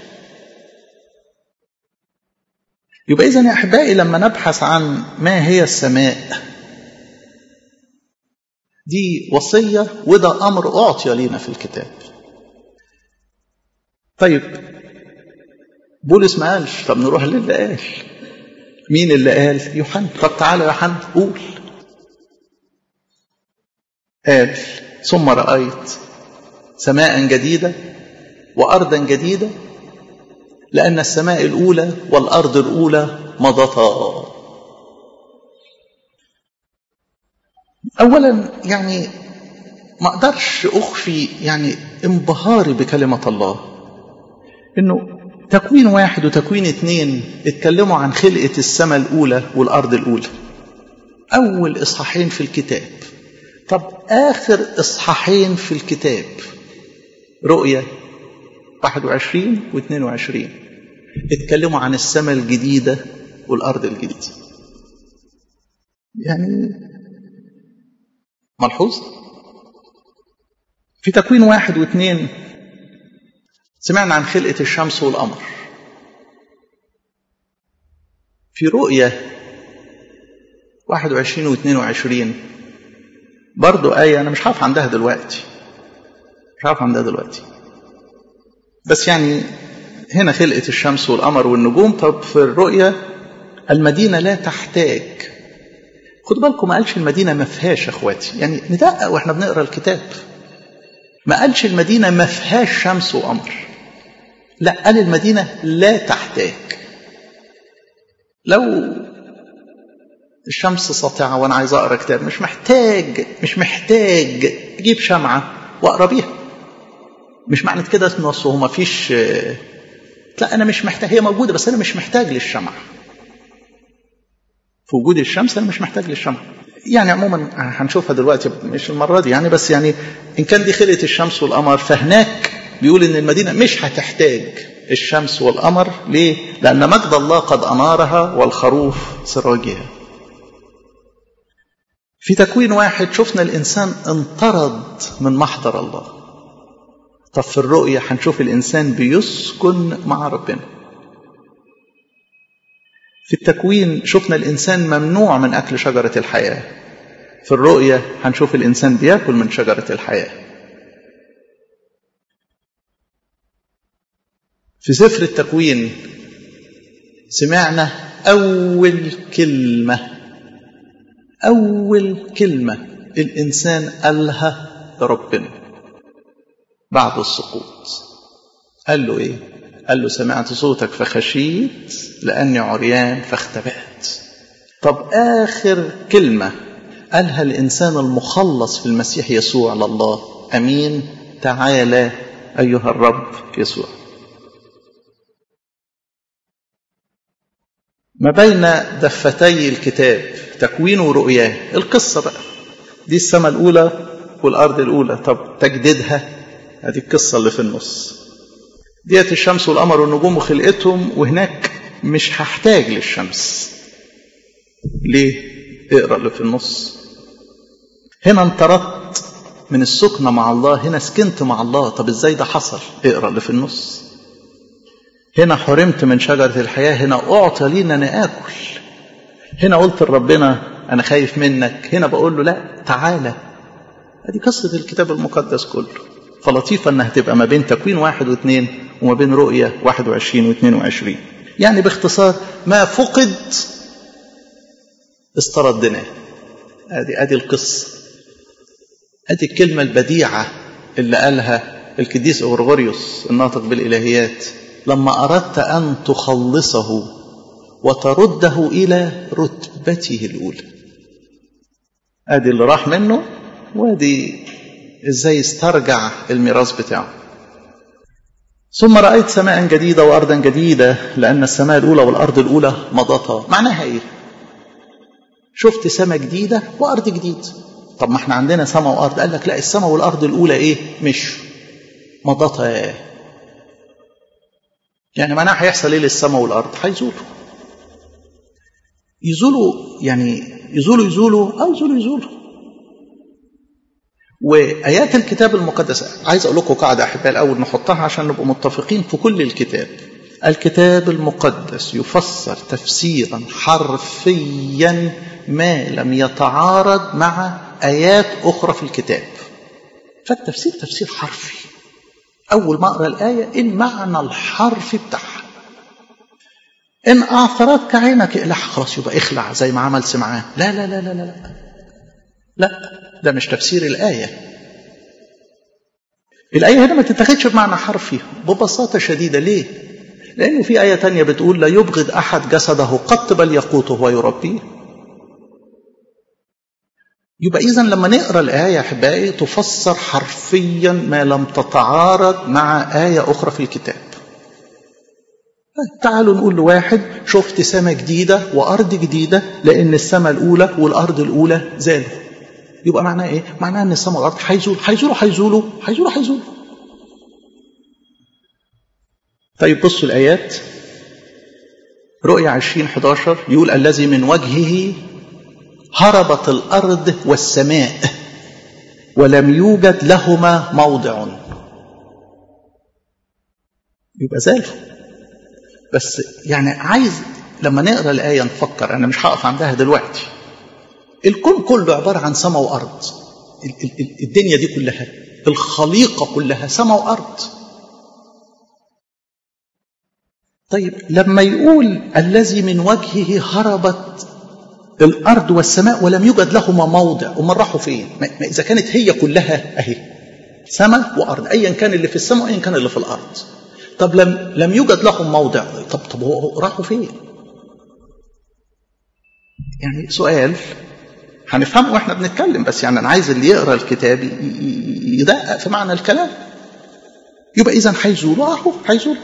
يبقى اذا يا احبائي لما نبحث عن ما هي السماء دي وصيه وده امر اعطي لينا في الكتاب طيب بولس ما قالش طب نروح للي قال مين اللي قال يوحنا طب تعالى يا يوحنا قول قال ثم رأيت سماء جديدة وأرضا جديدة لأن السماء الأولى والأرض الأولى مضتا أولا يعني ما أقدرش أخفي يعني انبهاري بكلمة الله إنه تكوين واحد وتكوين اتنين اتكلموا عن خلقة السماء الأولى والأرض الأولى أول إصحاحين في الكتاب طب آخر إصحاحين في الكتاب رؤية 21 و 22 اتكلموا عن السماء الجديدة والأرض الجديدة يعني ملحوظ في تكوين واحد واثنين سمعنا عن خلقة الشمس والقمر في رؤية 21 و 22 برضو آية أنا مش عارف عندها دلوقتي مش عارف عندها دلوقتي بس يعني هنا خلقة الشمس والقمر والنجوم طب في الرؤية المدينة لا تحتاج خدوا بالكم ما قالش المدينة ما فيهاش اخواتي يعني ندقق واحنا بنقرا الكتاب ما قالش المدينة ما فيهاش شمس وقمر لا قال المدينة لا تحتاج لو الشمس ساطعة وأنا عايز أقرأ كتاب مش محتاج مش محتاج أجيب شمعة وأقرأ بيها مش معنى كده إنه هو ما فيش لا أنا مش محتاج هي موجودة بس أنا مش محتاج للشمعة في وجود الشمس أنا مش محتاج للشمعة يعني عموما هنشوفها دلوقتي مش المرة دي يعني بس يعني إن كان دي خلقة الشمس والقمر فهناك بيقول إن المدينة مش هتحتاج الشمس والقمر ليه؟ لأن مجد الله قد أنارها والخروف سراجها في تكوين واحد شفنا الإنسان انطرد من محضر الله طب في الرؤية هنشوف الإنسان بيسكن مع ربنا في التكوين شفنا الإنسان ممنوع من أكل شجرة الحياة في الرؤية هنشوف الإنسان بياكل من شجرة الحياة في سفر التكوين سمعنا أول كلمة أول كلمة الإنسان قالها لربنا بعد السقوط قال له إيه؟ قال له سمعت صوتك فخشيت لأني عريان فاختبأت طب آخر كلمة قالها الإنسان المخلص في المسيح يسوع لله أمين تعالى أيها الرب يسوع ما بين دفتي الكتاب تكوين ورؤياه القصة بقى دي السماء الأولى والأرض الأولى طب تجديدها هذه القصة اللي في النص ديت الشمس والقمر والنجوم وخلقتهم وهناك مش هحتاج للشمس ليه اقرأ اللي في النص هنا انطردت من السكنة مع الله هنا سكنت مع الله طب ازاي ده حصل اقرأ اللي في النص هنا حرمت من شجرة الحياة هنا أعطى لي أن أنا آكل هنا قلت لربنا أنا خايف منك هنا بقول له لا تعالى هذه قصة الكتاب المقدس كله فلطيفة أنها تبقى ما بين تكوين واحد واثنين وما بين رؤية واحد وعشرين واثنين وعشرين يعني باختصار ما فقد استردناه ادي ادي القصه ادي الكلمه البديعه اللي قالها القديس اغرغوريوس الناطق بالالهيات لما اردت ان تخلصه وترده الى رتبته الاولى ادي اللي راح منه وادي ازاي استرجع الميراث بتاعه ثم رأيت سماء جديدة وأرضا جديدة لأن السماء الأولى والأرض الأولى مضتا معناها إيه شفت سماء جديدة وأرض جديد طب ما احنا عندنا سماء وأرض قال لك لا السماء والأرض الأولى إيه مش مضتا يعني معناها هيحصل إيه للسماء والأرض هيزولوا يزولوا يعني يزولوا يزولوا أو يزولوا يزولوا وآيات الكتاب المقدس عايز أقول لكم قاعدة أحبائي الأول نحطها عشان نبقى متفقين في كل الكتاب الكتاب المقدس يفسر تفسيرا حرفيا ما لم يتعارض مع آيات أخرى في الكتاب فالتفسير تفسير حرفي أول ما أقرأ الآية المعنى الحرفي بتاعها إن أعثرتك عينك اقلعها خلاص يبقى اخلع زي ما عمل سمعان لا لا لا لا لا لا لا ده مش تفسير الآية الآية هنا ما تتاخدش بمعنى حرفي ببساطة شديدة ليه؟ لأنه في آية تانية بتقول لا يبغض أحد جسده قط بل يقوته ويربيه يبقى إذا لما نقرأ الآية أحبائي تفسر حرفيا ما لم تتعارض مع آية أخرى في الكتاب تعالوا نقول لواحد شفت سماء جديدة وأرض جديدة لأن السماء الأولى والأرض الأولى زالوا يبقى معناه إيه؟ معناه أن السماء والأرض هيزول هيزولوا هيزولوا هيزولوا هيزولوا طيب بصوا الآيات رؤيا 20 11 يقول الذي من وجهه هربت الأرض والسماء ولم يوجد لهما موضع يبقى زالوا بس يعني عايز لما نقرا الآية نفكر أنا مش هقف عندها دلوقتي الكون كله عبارة عن سماء وأرض الدنيا دي كلها الخليقة كلها سماء وأرض طيب لما يقول الذي من وجهه هربت الأرض والسماء ولم يوجد لهما موضع وما راحوا فين ما إذا كانت هي كلها أهي سماء وأرض أيا كان اللي في السماء أيا كان اللي في الأرض طب لم لم يوجد لهم موضع طب طب هو راحوا فين يعني سؤال هنفهمه واحنا بنتكلم بس يعني انا عايز اللي يقرا الكتاب يدقق في معنى الكلام يبقى اذا هيزولوا اهو هيزولوا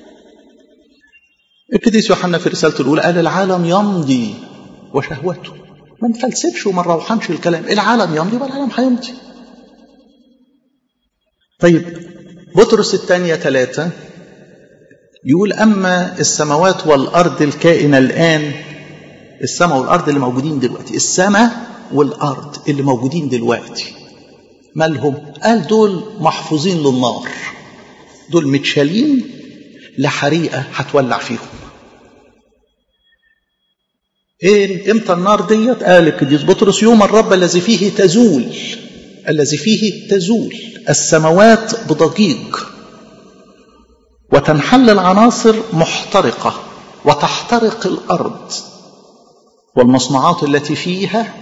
القديس يوحنا في رسالته الاولى قال العالم يمضي وشهوته ما نفلسفش وما نروحنش الكلام العالم يمضي يبقى العالم هيمضي طيب بطرس الثانية ثلاثة يقول أما السماوات والأرض الكائنة الآن السماء والأرض اللي موجودين دلوقتي السماء والأرض اللي موجودين دلوقتي مالهم قال دول محفوظين للنار دول متشالين لحريقة هتولع فيهم ايه امتى النار ديت قال القديس بطرس يوم الرب الذي فيه تزول الذي فيه تزول السماوات بضجيج وتنحل العناصر محترقة وتحترق الأرض والمصنوعات التي فيها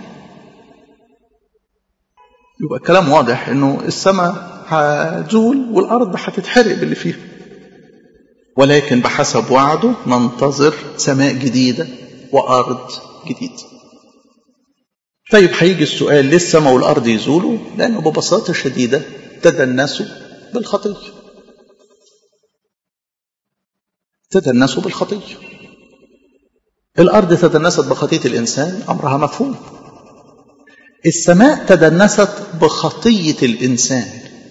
يبقى الكلام واضح انه السماء هتزول والارض هتتحرق باللي فيها ولكن بحسب وعده ننتظر سماء جديده وارض جديده طيب هيجي السؤال ليه السماء والارض يزولوا لانه ببساطه شديده تدنسوا بالخطيه تدنسوا بالخطيه الارض تدنست بخطيه الانسان امرها مفهوم السماء تدنست بخطيه الانسان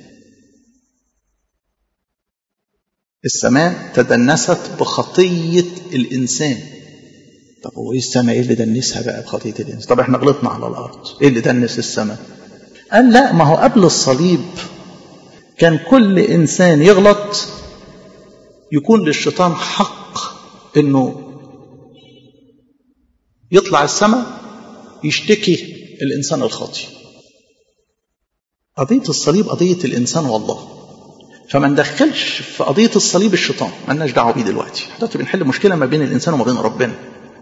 السماء تدنست بخطيه الانسان طب هو ايه السماء ايه اللي دنسها بقى بخطيه الانسان طب احنا غلطنا على الارض ايه اللي دنس السماء قال لا ما هو قبل الصليب كان كل انسان يغلط يكون للشيطان حق انه يطلع السماء يشتكي الانسان الخاطي قضيه الصليب قضيه الانسان والله فما ندخلش في قضيه الصليب الشيطان مالناش دعوه بيه دلوقتي دلوقتي بنحل مشكله ما بين الانسان وما بين ربنا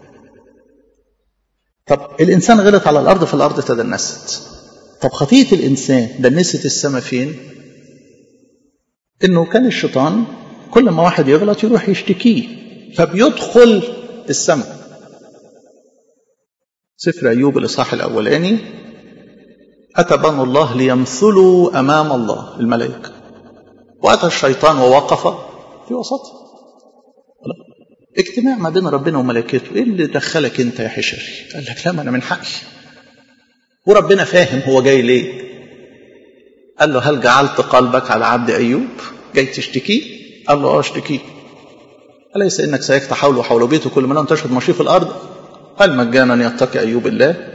طب الانسان غلط على الارض فالارض تدنست طب خطيه الانسان دنست السماء فين انه كان الشيطان كل ما واحد يغلط يروح يشتكيه فبيدخل السماء سفر أيوب الإصحاح الأولاني أتى بنو الله ليمثلوا أمام الله الملائكة وأتى الشيطان ووقف في وسطه اجتماع ما بين ربنا وملائكته ايه اللي دخلك انت يا حشري قال لك لا ما انا من حقي وربنا فاهم هو جاي ليه قال له هل جعلت قلبك على عبد ايوب جاي تشتكيه قال له اه اشتكيه أليس إنك سيكت حوله وحول بيته كل من تشهد مشي في الأرض هل مجانا يتقي أيوب الله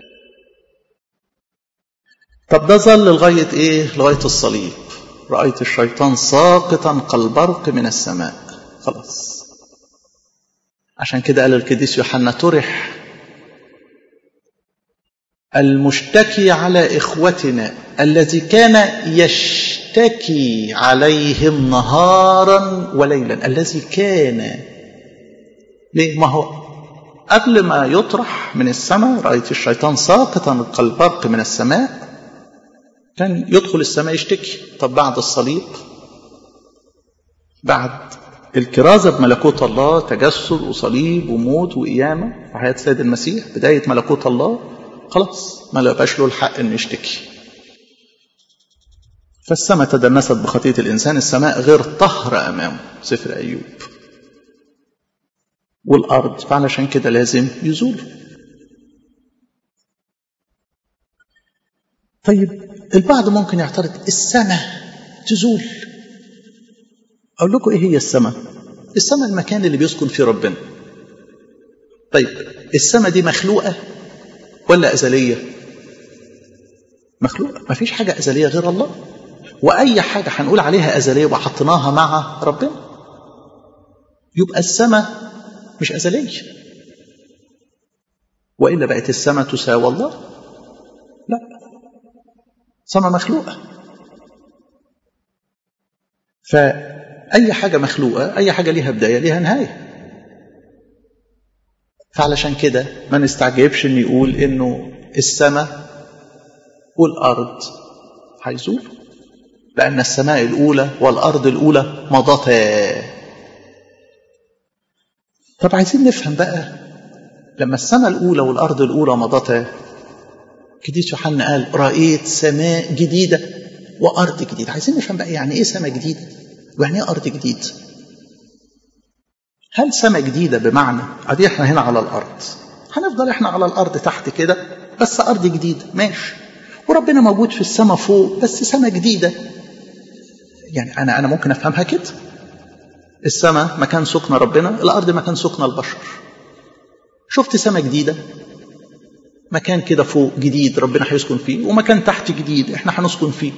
طب ده ظل لغاية إيه لغاية الصليب رأيت الشيطان ساقطا كالبرق من السماء خلاص عشان كده قال القديس يوحنا طرح المشتكي على إخوتنا الذي كان يشتكي عليهم نهارا وليلا الذي كان ليه ما هو قبل ما يطرح من السماء رأيت الشيطان ساقطا كالبرق من السماء كان يدخل السماء يشتكي طب بعد الصليب بعد الكرازة بملكوت الله تجسد وصليب وموت وقيامة في حياة سيد المسيح بداية ملكوت الله خلاص ما لقاش له الحق انه يشتكي فالسماء تدنست بخطية الإنسان السماء غير طهر أمامه سفر أيوب والأرض فعلشان كده لازم يزول طيب البعض ممكن يعترض السماء تزول أقول لكم إيه هي السماء السماء المكان اللي بيسكن فيه ربنا طيب السماء دي مخلوقة ولا أزلية مخلوقة ما فيش حاجة أزلية غير الله وأي حاجة هنقول عليها أزلية وحطيناها مع ربنا يبقى السماء مش أزلية وإلا بقت السماء تساوى الله لا سماء مخلوقة فأي حاجة مخلوقة أي حاجة ليها بداية ليها نهاية فعلشان كده ما نستعجبش ان يقول انه السماء والارض هيزول لان السماء الاولى والارض الاولى مضتا طب عايزين نفهم بقى لما السماء الاولى والارض الاولى مضتا كديس يوحنا قال رايت سماء جديده وارض جديده عايزين نفهم بقى يعني ايه سماء جديده ويعني ايه ارض جديد هل سماء جديدة بمعنى ادي احنا هنا على الأرض هنفضل احنا على الأرض تحت كده بس أرض جديدة ماشي وربنا موجود في السماء فوق بس سماء جديدة يعني أنا أنا ممكن أفهمها كده السماء مكان سكن ربنا الأرض مكان سكن البشر شفت سماء جديدة مكان كده فوق جديد ربنا هيسكن فيه ومكان تحت جديد احنا هنسكن فيه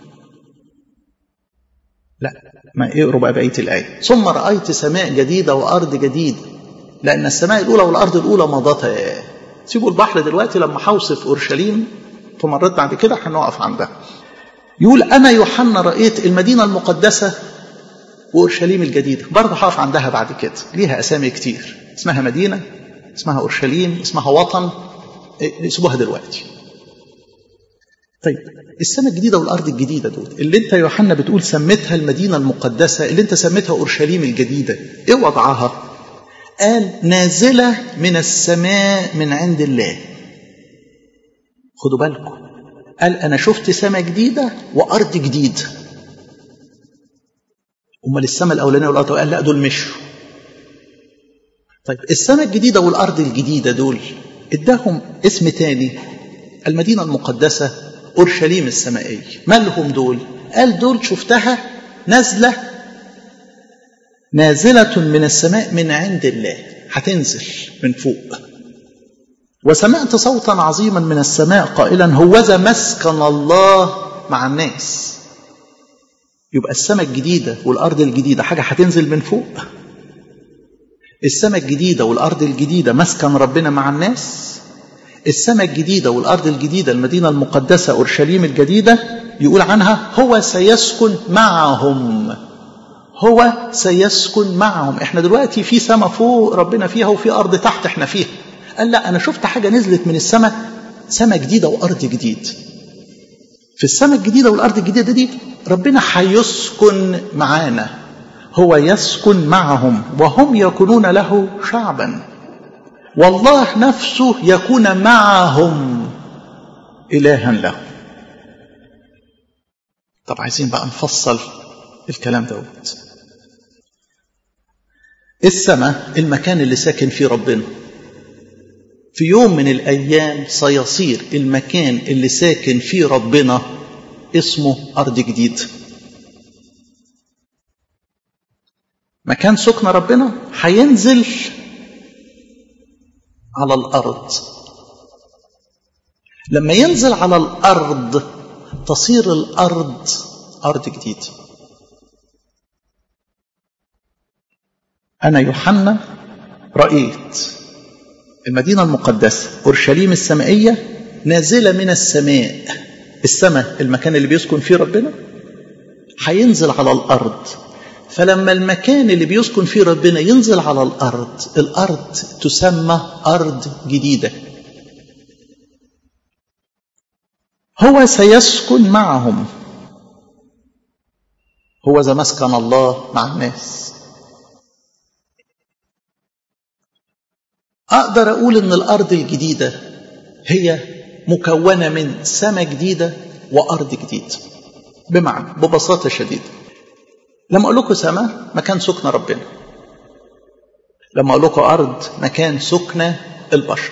لا ما اقروا بقى بقيه الايه ثم رايت سماء جديده وارض جديده لان السماء الاولى والارض الاولى مضتا سيبوا البحر دلوقتي لما هوصف اورشليم في مرات بعد كده هنقف عندها يقول انا يوحنا رايت المدينه المقدسه واورشليم الجديده برضه هقف عندها بعد كده ليها اسامي كتير اسمها مدينه اسمها اورشليم اسمها وطن سيبوها دلوقتي طيب السماء الجديده والارض الجديده دول اللي انت يا يوحنا بتقول سميتها المدينه المقدسه اللي انت سميتها اورشليم الجديده ايه وضعها قال نازله من السماء من عند الله خدوا بالكم قال انا شفت سماء جديده وارض جديده امال السماء الاولانيه والارض قال لا دول مشوا طيب السماء الجديده والارض الجديده دول اداهم اسم تاني المدينه المقدسه اورشليم السمائيه مالهم دول قال دول شفتها نازله نازله من السماء من عند الله هتنزل من فوق وسمعت صوتا عظيما من السماء قائلا هوذا مسكن الله مع الناس يبقى السماء الجديدة والأرض الجديدة حاجة هتنزل من فوق السماء الجديدة والأرض الجديدة مسكن ربنا مع الناس السماء الجديدة والأرض الجديدة المدينة المقدسة أورشليم الجديدة يقول عنها هو سيسكن معهم هو سيسكن معهم احنا دلوقتي في سماء فوق ربنا فيها وفي أرض تحت احنا فيها قال لا أنا شفت حاجة نزلت من السماء سماء جديدة وأرض جديد في السماء الجديدة والأرض الجديدة دي ربنا هيسكن معانا هو يسكن معهم وهم يكونون له شعبا والله نفسه يكون معهم إلها له طب عايزين بقى نفصل الكلام دوت السماء المكان اللي ساكن فيه ربنا في يوم من الأيام سيصير المكان اللي ساكن فيه ربنا اسمه أرض جديد مكان سكن ربنا هينزل على الأرض لما ينزل على الأرض تصير الأرض أرض جديد أنا يوحنا رأيت المدينة المقدسة أورشليم السمائية نازلة من السماء السماء المكان اللي بيسكن فيه ربنا هينزل على الأرض فلما المكان اللي بيسكن فيه ربنا ينزل على الأرض الأرض تسمى أرض جديدة هو سيسكن معهم هو ذا مسكن الله مع الناس أقدر أقول إن الأرض الجديدة هي مكونة من سماء جديدة وأرض جديدة بمعنى ببساطة شديدة لما أقول لكم سماء مكان سكن ربنا لما أقول لكم أرض مكان سكن البشر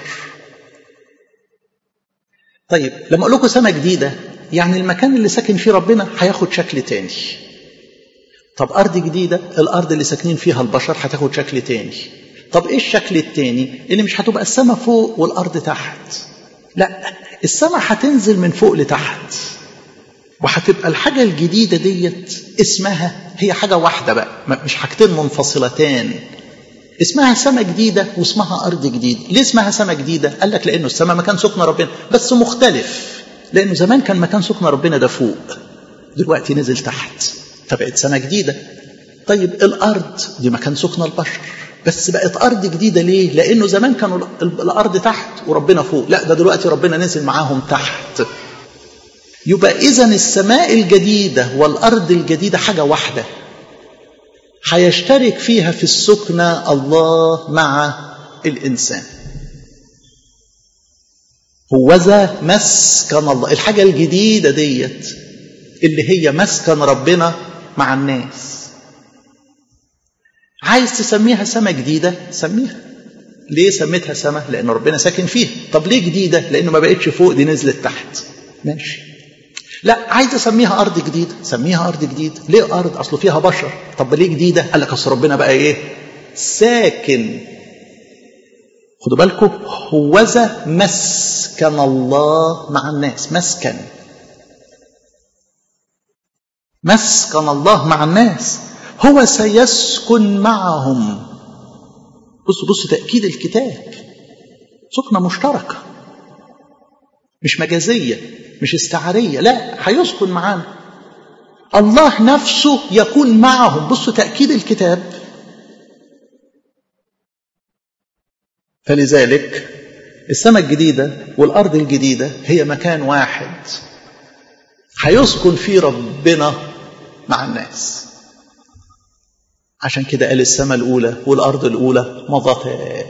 طيب لما أقول لكم سماء جديدة يعني المكان اللي ساكن فيه ربنا هياخد شكل تاني طب أرض جديدة الأرض اللي ساكنين فيها البشر هتاخد شكل تاني طب ايه الشكل التاني اللي مش هتبقى السماء فوق والارض تحت لا السماء هتنزل من فوق لتحت وهتبقى الحاجة الجديدة ديت اسمها هي حاجة واحدة بقى مش حاجتين منفصلتان اسمها سماء جديدة واسمها أرض جديدة ليه اسمها سماء جديدة قال لك لأنه السماء مكان سكن ربنا بس مختلف لأنه زمان كان مكان سكن ربنا ده فوق دلوقتي نزل تحت فبقت سماء جديدة طيب الأرض دي مكان سكن البشر بس بقت أرض جديدة ليه؟ لأنه زمان كانوا الأرض تحت وربنا فوق لا ده دلوقتي ربنا نزل معاهم تحت يبقى إذا السماء الجديدة والأرض الجديدة حاجة واحدة هيشترك فيها في السكنة الله مع الإنسان هوذا مسكن الله الحاجة الجديدة ديت اللي هي مسكن ربنا مع الناس عايز تسميها سماء جديدة سميها ليه سميتها سماء لأن ربنا ساكن فيها طب ليه جديدة لأنه ما بقتش فوق دي نزلت تحت ماشي لا عايز اسميها ارض جديده سميها ارض جديده ليه ارض اصله فيها بشر طب ليه جديده قال لك اصل ربنا بقى ايه ساكن خدوا بالكم هوذا مسكن الله مع الناس مسكن مسكن الله مع الناس هو سيسكن معهم بصوا بصوا تأكيد الكتاب سكنة مشتركة مش مجازية مش استعارية لا هيسكن معانا الله نفسه يكون معهم بصوا تأكيد الكتاب فلذلك السماء الجديدة والأرض الجديدة هي مكان واحد هيسكن فيه ربنا مع الناس عشان كده قال السماء الأولى والأرض الأولى مضتا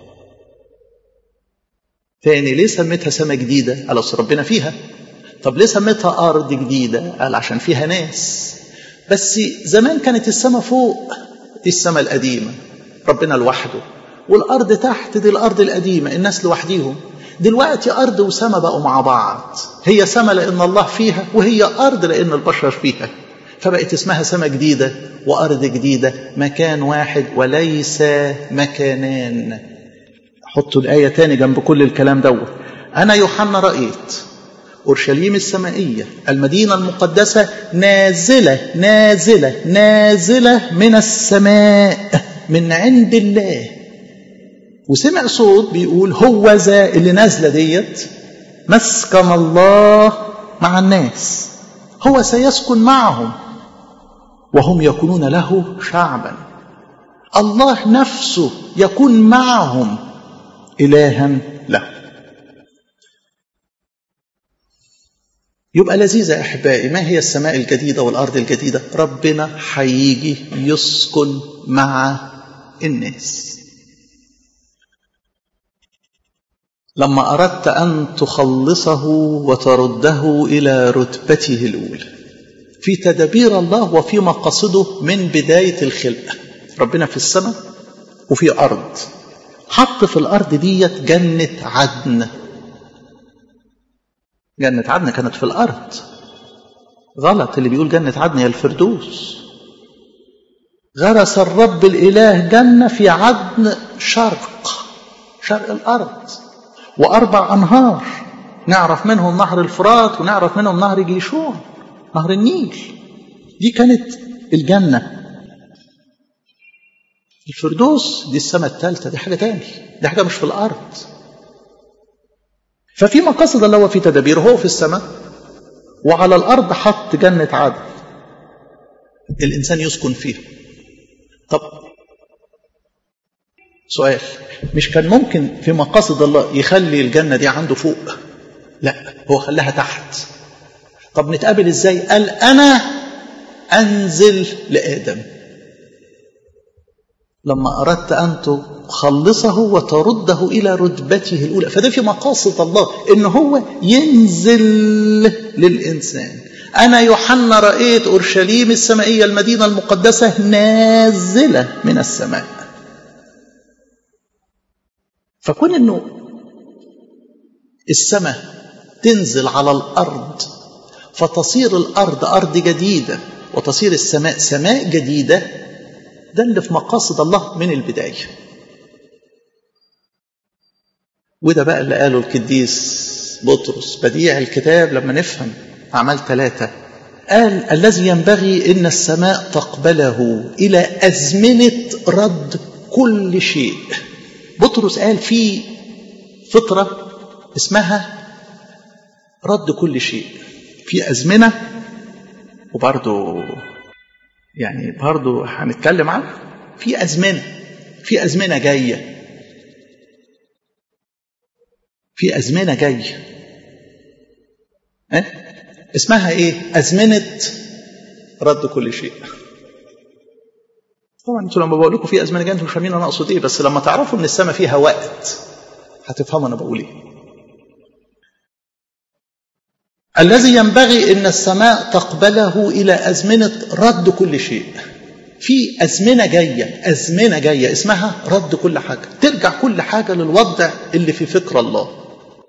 تاني ليه سميتها سماء جديدة؟ قال أصل ربنا فيها طب ليه سميتها أرض جديدة؟ قال عشان فيها ناس بس زمان كانت السماء فوق دي السماء القديمة ربنا لوحده والأرض تحت دي الأرض القديمة الناس لوحديهم دلوقتي أرض وسماء بقوا مع بعض هي سماء لأن الله فيها وهي أرض لأن البشر فيها فبقت اسمها سماء جديدة وأرض جديدة مكان واحد وليس مكانان حطوا الآية تاني جنب كل الكلام دوت أنا يوحنا رأيت أورشليم السمائية المدينة المقدسة نازلة نازلة نازلة من السماء من عند الله وسمع صوت بيقول هو ذا اللي نازلة ديت مسكن الله مع الناس هو سيسكن معهم وهم يكونون له شعبا الله نفسه يكون معهم إلها له يبقى لذيذة يا أحبائي ما هي السماء الجديدة والأرض الجديدة ربنا هيجي يسكن مع الناس لما أردت أن تخلصه وترده إلى رتبته الأولى في تدابير الله وفي مقاصده من بداية الخلقة ربنا في السماء وفي أرض حط في الأرض ديت جنة عدن جنة عدن كانت في الأرض غلط اللي بيقول جنة عدن هي الفردوس غرس الرب الإله جنة في عدن شرق شرق الأرض وأربع أنهار نعرف منهم نهر الفرات ونعرف منهم نهر جيشون نهر النيل دي كانت الجنة الفردوس دي السماء الثالثة دي حاجة تاني دي حاجة مش في الأرض ففي مقاصد الله وفي تدابيره هو في السماء وعلى الأرض حط جنة عدن الإنسان يسكن فيها طب سؤال مش كان ممكن في مقاصد الله يخلي الجنة دي عنده فوق لا هو خلاها تحت طب نتقابل ازاي قال أنا أنزل لآدم لما أردت أن تخلصه وترده إلى رتبته الأولى فده في مقاصد الله إن هو ينزل للإنسان أنا يوحنا رأيت أورشليم السمائية المدينة المقدسة نازلة من السماء فكون انه السماء تنزل على الارض فتصير الارض ارض جديده وتصير السماء سماء جديده ده اللي في مقاصد الله من البدايه وده بقى اللي قاله القديس بطرس بديع الكتاب لما نفهم اعمال ثلاثه قال الذي ينبغي ان السماء تقبله الى ازمنه رد كل شيء بطرس قال في فطرة اسمها رد كل شيء في أزمنة وبرضه يعني برضه هنتكلم عنها في أزمنة في أزمنة جاية في أزمنة جاية أه؟ اسمها إيه؟ أزمنة رد كل شيء طبعا انتوا لما بقول لكم في ازمنه جايه انتوا مش فاهمين انا اقصد ايه بس لما تعرفوا ان السماء فيها وقت هتفهموا انا بقول ايه الذي ينبغي ان السماء تقبله الى ازمنه رد كل شيء في ازمنه جايه ازمنه جايه اسمها رد كل حاجه ترجع كل حاجه للوضع اللي في فكر الله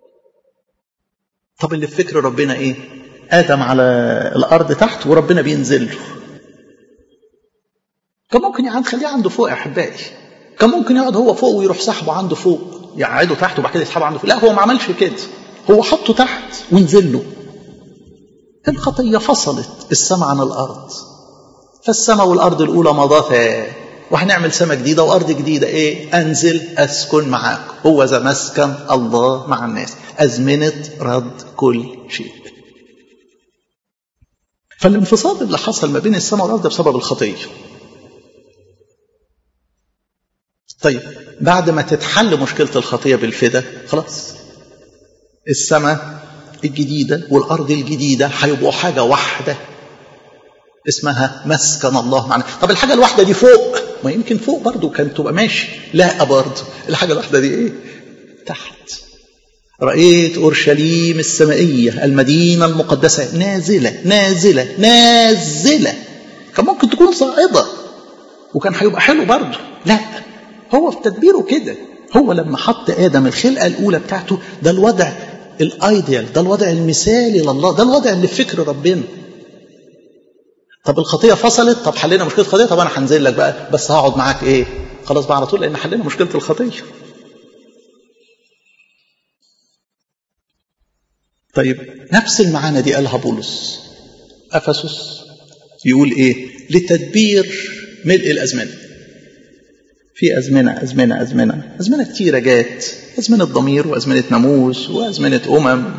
طب اللي في فكر ربنا ايه ادم على الارض تحت وربنا بينزل له كان ممكن يعني خليه عنده فوق يا احبائي كان ممكن يقعد هو فوق ويروح سحبه عنده فوق يقعده تحت وبعد كده يسحبه عنده فوق لا هو ما عملش كده هو حطه تحت ونزل له الخطية فصلت السماء عن الأرض فالسماء والأرض الأولى مضتا وهنعمل سماء جديدة وأرض جديدة إيه أنزل أسكن معاك هو ذا مسكن الله مع الناس أزمنة رد كل شيء فالانفصال اللي حصل ما بين السماء والأرض ده بسبب الخطية طيب بعد ما تتحل مشكلة الخطية بالفدا خلاص السماء الجديدة والأرض الجديدة هيبقوا حاجة واحدة اسمها مسكن الله معنا طب الحاجة الواحدة دي فوق ما يمكن فوق برضو كان تبقى ماشي لا برضو الحاجة الواحدة دي ايه تحت رأيت أورشليم السمائية المدينة المقدسة نازلة نازلة نازلة كان ممكن تكون صاعدة وكان هيبقى حلو برضو لا هو في تدبيره كده هو لما حط آدم الخلقة الأولى بتاعته ده الوضع الايديال ده الوضع المثالي لله ده الوضع اللي في فكر ربنا طب الخطيه فصلت طب حلينا مشكله الخطيه طب انا هنزل لك بقى بس هقعد معاك ايه خلاص بقى على طول لان حلينا مشكله الخطيه طيب نفس المعاني دي قالها بولس افسس يقول ايه لتدبير ملء الازمنه في أزمنة أزمنة أزمنة أزمنة كتيرة جات أزمنة ضمير وأزمنة ناموس وأزمنة أمم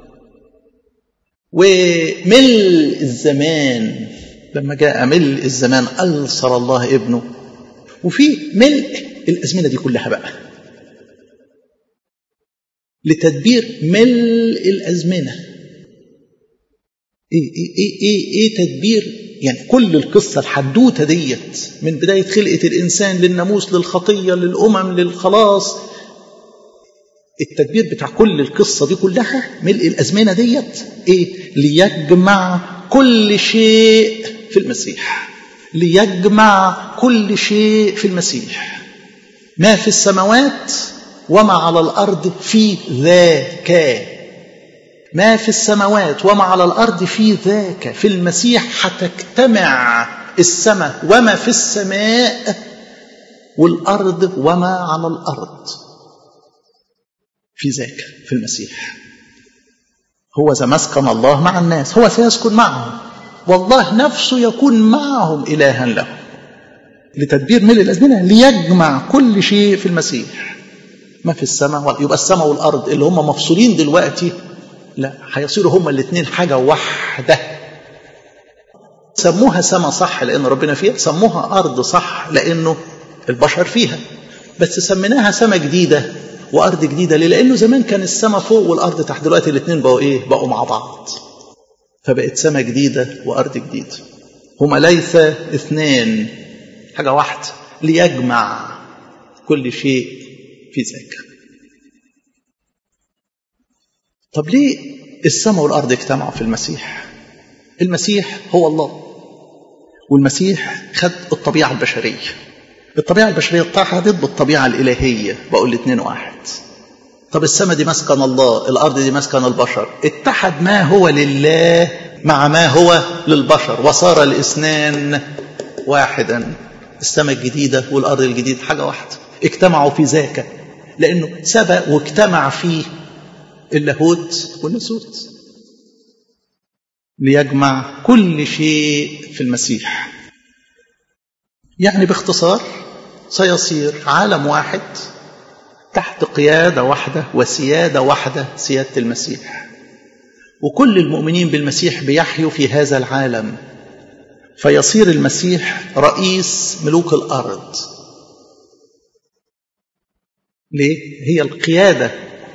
وملء الزمان لما جاء ملء الزمان ألصر الله ابنه وفي ملء الأزمنة دي كلها بقى لتدبير ملء الأزمنة إيه, إيه, إيه, إيه, إيه تدبير يعني كل القصة الحدوتة ديت من بداية خلقة الإنسان للناموس للخطية للأمم للخلاص التدبير بتاع كل القصة دي كلها ملء الأزمنة ديت إيه ليجمع كل شيء في المسيح ليجمع كل شيء في المسيح ما في السماوات وما على الأرض في ذاك ما في السماوات وما على الأرض في ذاك في المسيح هتجتمع السماء وما في السماء والأرض وما على الأرض في ذاك في المسيح هو ذا مسكن الله مع الناس هو سيسكن معهم والله نفسه يكون معهم إلها لهم لتدبير ملء الأزمنة ليجمع كل شيء في المسيح ما في السماء يبقى السماء والأرض اللي هم مفصولين دلوقتي لا هيصيروا هما الاثنين حاجة واحدة سموها سما صح لأن ربنا فيها سموها أرض صح لأنه البشر فيها بس سميناها سما جديدة وأرض جديدة ليه؟ لأنه زمان كان السما فوق والأرض تحت دلوقتي الاثنين بقوا إيه؟ بقوا مع بعض فبقت سما جديدة وأرض جديدة هما ليس اثنان حاجة واحدة ليجمع كل شيء في ذاك طب ليه السماء والأرض اجتمعوا في المسيح المسيح هو الله والمسيح خد الطبيعة البشرية الطبيعة البشرية اتحدت بالطبيعة الإلهية بقوا الاثنين واحد طب السماء دي مسكن الله الأرض دي مسكن البشر اتحد ما هو لله مع ما هو للبشر وصار الاثنان واحدا السماء الجديدة والأرض الجديدة حاجة واحدة اجتمعوا في ذاك لأنه سبق واجتمع فيه اللاهوت والناسوت ليجمع كل شيء في المسيح يعني باختصار سيصير عالم واحد تحت قيادة واحدة وسيادة واحدة سيادة المسيح وكل المؤمنين بالمسيح بيحيوا في هذا العالم فيصير المسيح رئيس ملوك الأرض ليه؟ هي القيادة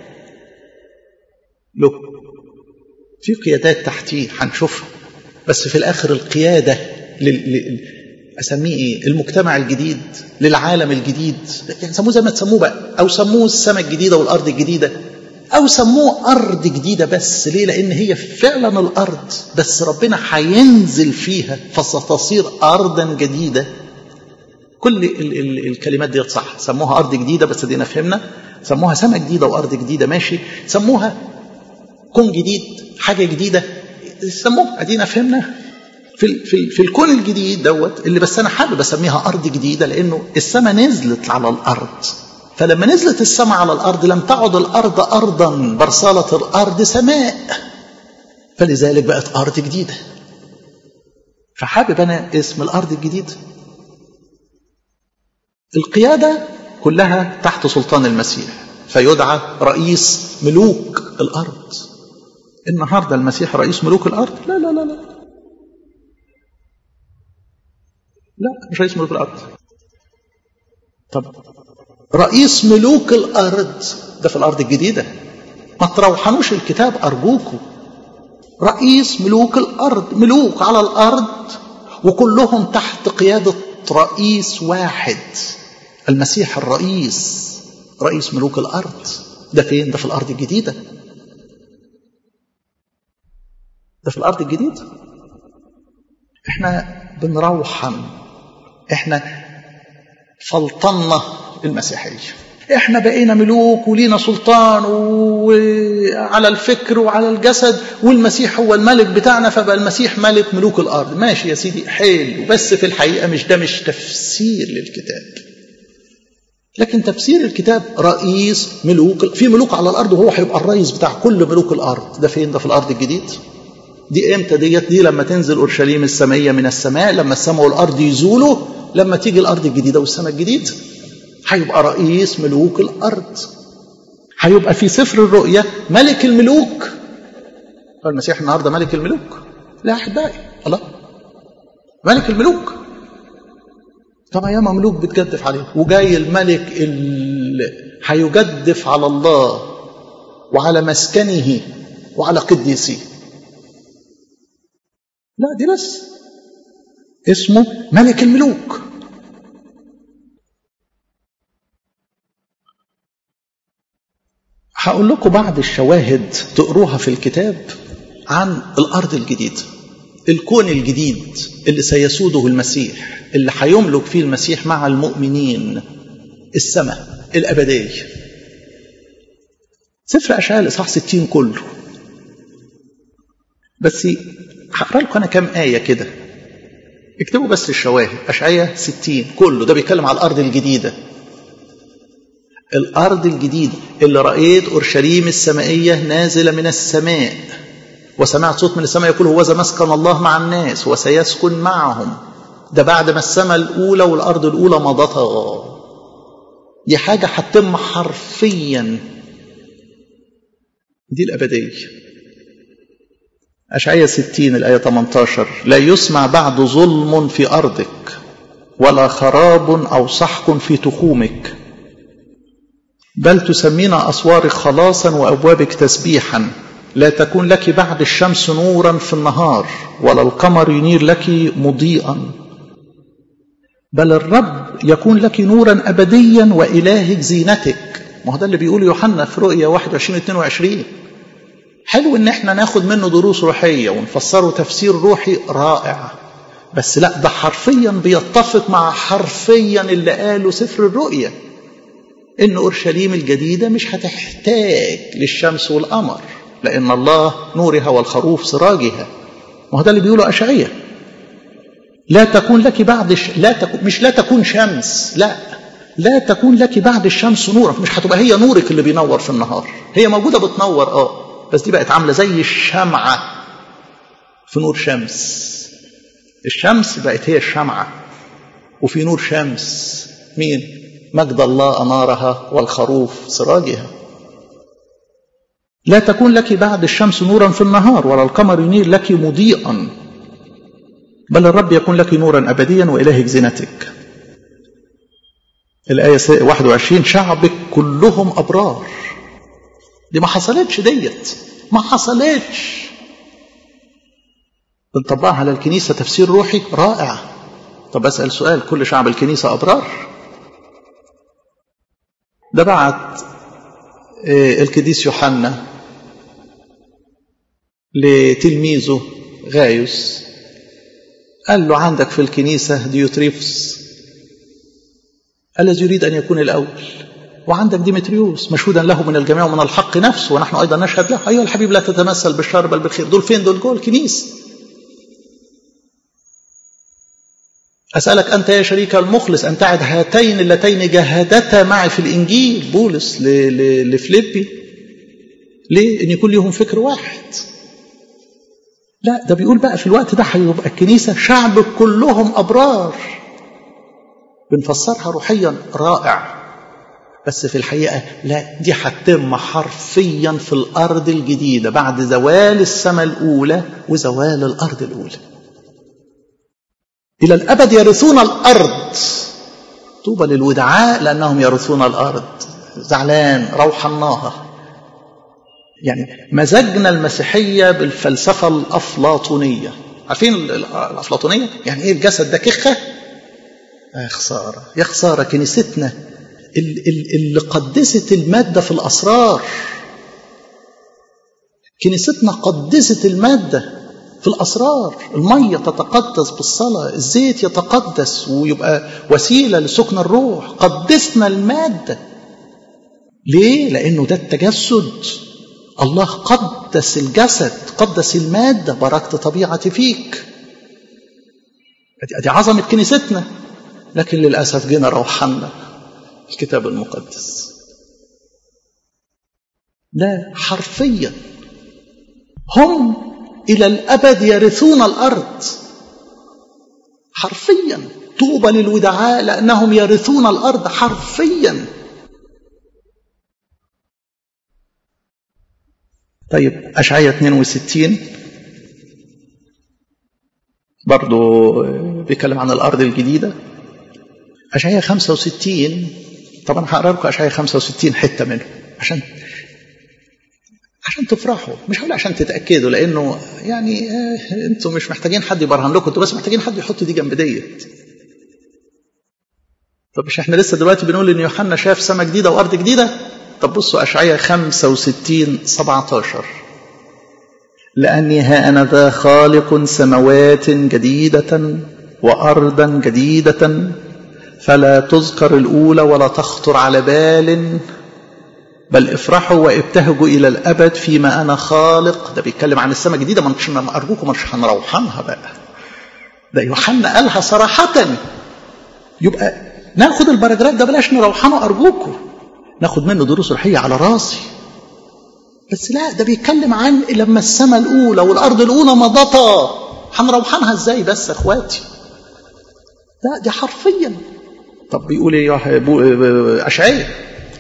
له في قيادات تحتيه هنشوفها بس في الآخر القيادة لل... لل... أسميه إيه؟ المجتمع الجديد للعالم الجديد يعني سموه زي ما تسموه بقى أو سموه السماء الجديدة والأرض الجديدة أو سموه أرض جديدة بس ليه؟ لأن هي فعلا الأرض بس ربنا هينزل فيها فستصير أرضا جديدة كل ال ال الكلمات دي صح سموها أرض جديدة بس دينا فهمنا سموها سماء جديدة وأرض جديدة ماشي سموها كون جديد حاجة جديدة سموها أدينا فهمنا في في في الكون الجديد دوت اللي بس انا حابب اسميها ارض جديده لانه السماء نزلت على الارض فلما نزلت السماء على الارض لم تعد الارض ارضا بل صارت الارض سماء فلذلك بقت ارض جديده فحابب انا اسم الارض الجديده القياده كلها تحت سلطان المسيح فيدعى رئيس ملوك الارض النهارده المسيح رئيس ملوك الارض لا لا لا لا لا مش رئيس ملوك الارض طب رئيس ملوك الارض ده في الارض الجديده ما تروحنوش الكتاب ارجوكم رئيس ملوك الارض ملوك على الارض وكلهم تحت قياده رئيس واحد المسيح الرئيس رئيس ملوك الارض ده فين ده في الارض الجديده ده في الارض الجديده احنا بنروحن احنا فلطنا المسيحيه احنا بقينا ملوك ولينا سلطان وعلى الفكر وعلى الجسد والمسيح هو الملك بتاعنا فبقى المسيح ملك ملوك الارض ماشي يا سيدي حلو بس في الحقيقه مش ده مش تفسير للكتاب لكن تفسير الكتاب رئيس ملوك في ملوك على الارض وهو هيبقى الرئيس بتاع كل ملوك الارض ده فين ده في الارض الجديد دي امتى ديت دي لما تنزل اورشليم السميه من السماء لما السماء والارض يزولوا لما تيجي الارض الجديده والسماء الجديده هيبقى رئيس ملوك الارض هيبقى في سفر الرؤيا ملك الملوك المسيح النهارده ملك الملوك لا احبائي الله ملك الملوك طبعا ياما ملوك بتجدف عليه وجاي الملك اللي هيجدف على الله وعلى مسكنه وعلى قديسيه لا دي بس اسمه ملك الملوك هقول لكم بعض الشواهد تقروها في الكتاب عن الارض الجديده الكون الجديد اللي سيسوده المسيح اللي هيملك فيه المسيح مع المؤمنين السماء الابديه سفر اشعياء الاصحاح 60 كله بس هقرا لكم انا كام ايه كده اكتبوا بس الشواهد اشعياء 60 كله ده بيتكلم على الارض الجديده الارض الجديده اللي رايت اورشليم السمائيه نازله من السماء وسمعت صوت من السماء يقول هو مسكن الله مع الناس وسيسكن معهم ده بعد ما السماء الاولى والارض الاولى مضتا دي حاجه هتتم حرفيا دي الابديه أشعية 60 الآية 18 لا يسمع بعد ظلم في أرضك ولا خراب أو سحق في تخومك بل تسمين أسوارك خلاصا وأبوابك تسبيحا لا تكون لك بعد الشمس نورا في النهار ولا القمر ينير لك مضيئا بل الرب يكون لك نورا أبديا وإلهك زينتك ما هو ده اللي بيقول يوحنا في رؤيا 21 22 حلو ان احنا ناخد منه دروس روحية ونفسره تفسير روحي رائع بس لا ده حرفيا بيتفق مع حرفيا اللي قاله سفر الرؤيا ان اورشليم الجديدة مش هتحتاج للشمس والقمر لان الله نورها والخروف سراجها ما هو ده اللي بيقوله اشعياء لا تكون لك بعد ش... لا تكون مش لا تكون شمس لا لا تكون لك بعد الشمس نورا مش هتبقى هي نورك اللي بينور في النهار هي موجودة بتنور اه بس دي بقت عامله زي الشمعه في نور شمس الشمس بقت هي الشمعه وفي نور شمس مين مجد الله انارها والخروف سراجها لا تكون لك بعد الشمس نورا في النهار ولا القمر ينير لك مضيئا بل الرب يكون لك نورا ابديا والهك زينتك الآية 21 شعبك كلهم أبرار دي ما حصلتش ديت ما حصلتش بنطبقها على الكنيسة تفسير روحي رائع طب أسأل سؤال كل شعب الكنيسة أبرار ده بعت القديس يوحنا لتلميذه غايوس قال له عندك في الكنيسة ديوتريفس الذي يريد أن يكون الأول وعندك ديمتريوس مشهودا له من الجميع ومن الحق نفسه ونحن ايضا نشهد له ايها الحبيب لا تتمثل بالشر بل بالخير دول فين دول جوه الكنيسه أسألك أنت يا شريك المخلص أن تعد هاتين اللتين جاهدتا معي في الإنجيل بولس لفليبي ليه؟ أن يكون لهم فكر واحد لا ده بيقول بقى في الوقت ده هيبقى الكنيسة شعب كلهم أبرار بنفسرها روحيا رائع بس في الحقيقة لا دي هتتم حرفيا في الأرض الجديدة بعد زوال السماء الأولى وزوال الأرض الأولى إلى الأبد يرثون الأرض طوبى للودعاء لأنهم يرثون الأرض زعلان روحناها يعني مزجنا المسيحية بالفلسفة الأفلاطونية عارفين الأفلاطونية يعني إيه الجسد ده كخة يا خسارة يا خسارة كنيستنا اللي قدست المادة في الأسرار كنيستنا قدست المادة في الأسرار المية تتقدس بالصلاة الزيت يتقدس ويبقى وسيلة لسكن الروح قدسنا المادة ليه؟ لأنه ده التجسد الله قدس الجسد قدس المادة باركت طبيعتي فيك دي عظمة كنيستنا لكن للأسف جينا روحنا الكتاب المقدس لا حرفيا هم إلى الأبد يرثون الأرض حرفيا طوبى للودعاء لأنهم يرثون الأرض حرفيا طيب أشعية 62 برضو بيتكلم عن الأرض الجديدة أشعية 65 طبعا هقرا لكم أشعية 65 حتة منه عشان عشان تفرحوا مش هقول عشان تتأكدوا لأنه يعني آه أنتم مش محتاجين حد يبرهن لكم أنتم بس محتاجين حد يحط دي جنب ديت طب مش احنا لسه دلوقتي بنقول ان يوحنا شاف سماء جديده وارض جديده طب بصوا اشعياء 65 17 لاني ها انا ذا خالق سماوات جديده وارضا جديده فلا تذكر الاولى ولا تخطر على بال بل افرحوا وابتهجوا الى الابد فيما انا خالق ده بيتكلم عن السماء الجديده ما مش ارجوكم مش هنروحنها بقى ده يوحنا قالها صراحه يبقى ناخد البراجراف ده بلاش نروحنه ارجوكم ناخد منه دروس روحيه على راسي بس لا ده بيتكلم عن لما السماء الاولى والارض الاولى مضتا هنروحنها ازاي بس يا اخواتي لا دي حرفيا طب بيقول ايه يا اشعياء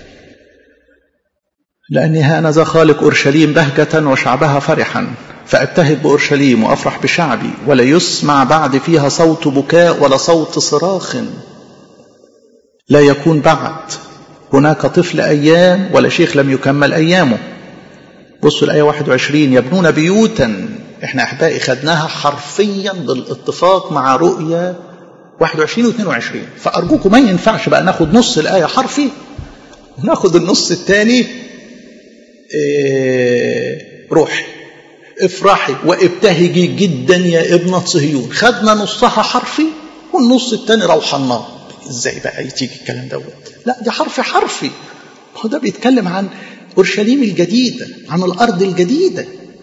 لاني هانذا خالق اورشليم بهجه وشعبها فرحا فابتهج باورشليم وافرح بشعبي ولا يسمع بعد فيها صوت بكاء ولا صوت صراخ لا يكون بعد هناك طفل أيام ولا شيخ لم يكمل أيامه بصوا الآية 21 يبنون بيوتا احنا أحبائي خدناها حرفيا بالاتفاق مع رؤية 21 و 22 فأرجوكم ما ينفعش بقى ناخد نص الآية حرفي وناخد النص الثاني اه روحي افرحي وابتهجي جدا يا ابنة صهيون خدنا نصها حرفي والنص الثاني روحناه ازاي بقى تيجي الكلام دوت لا ده حرف حرفي هو ده بيتكلم عن اورشليم الجديده عن الارض الجديده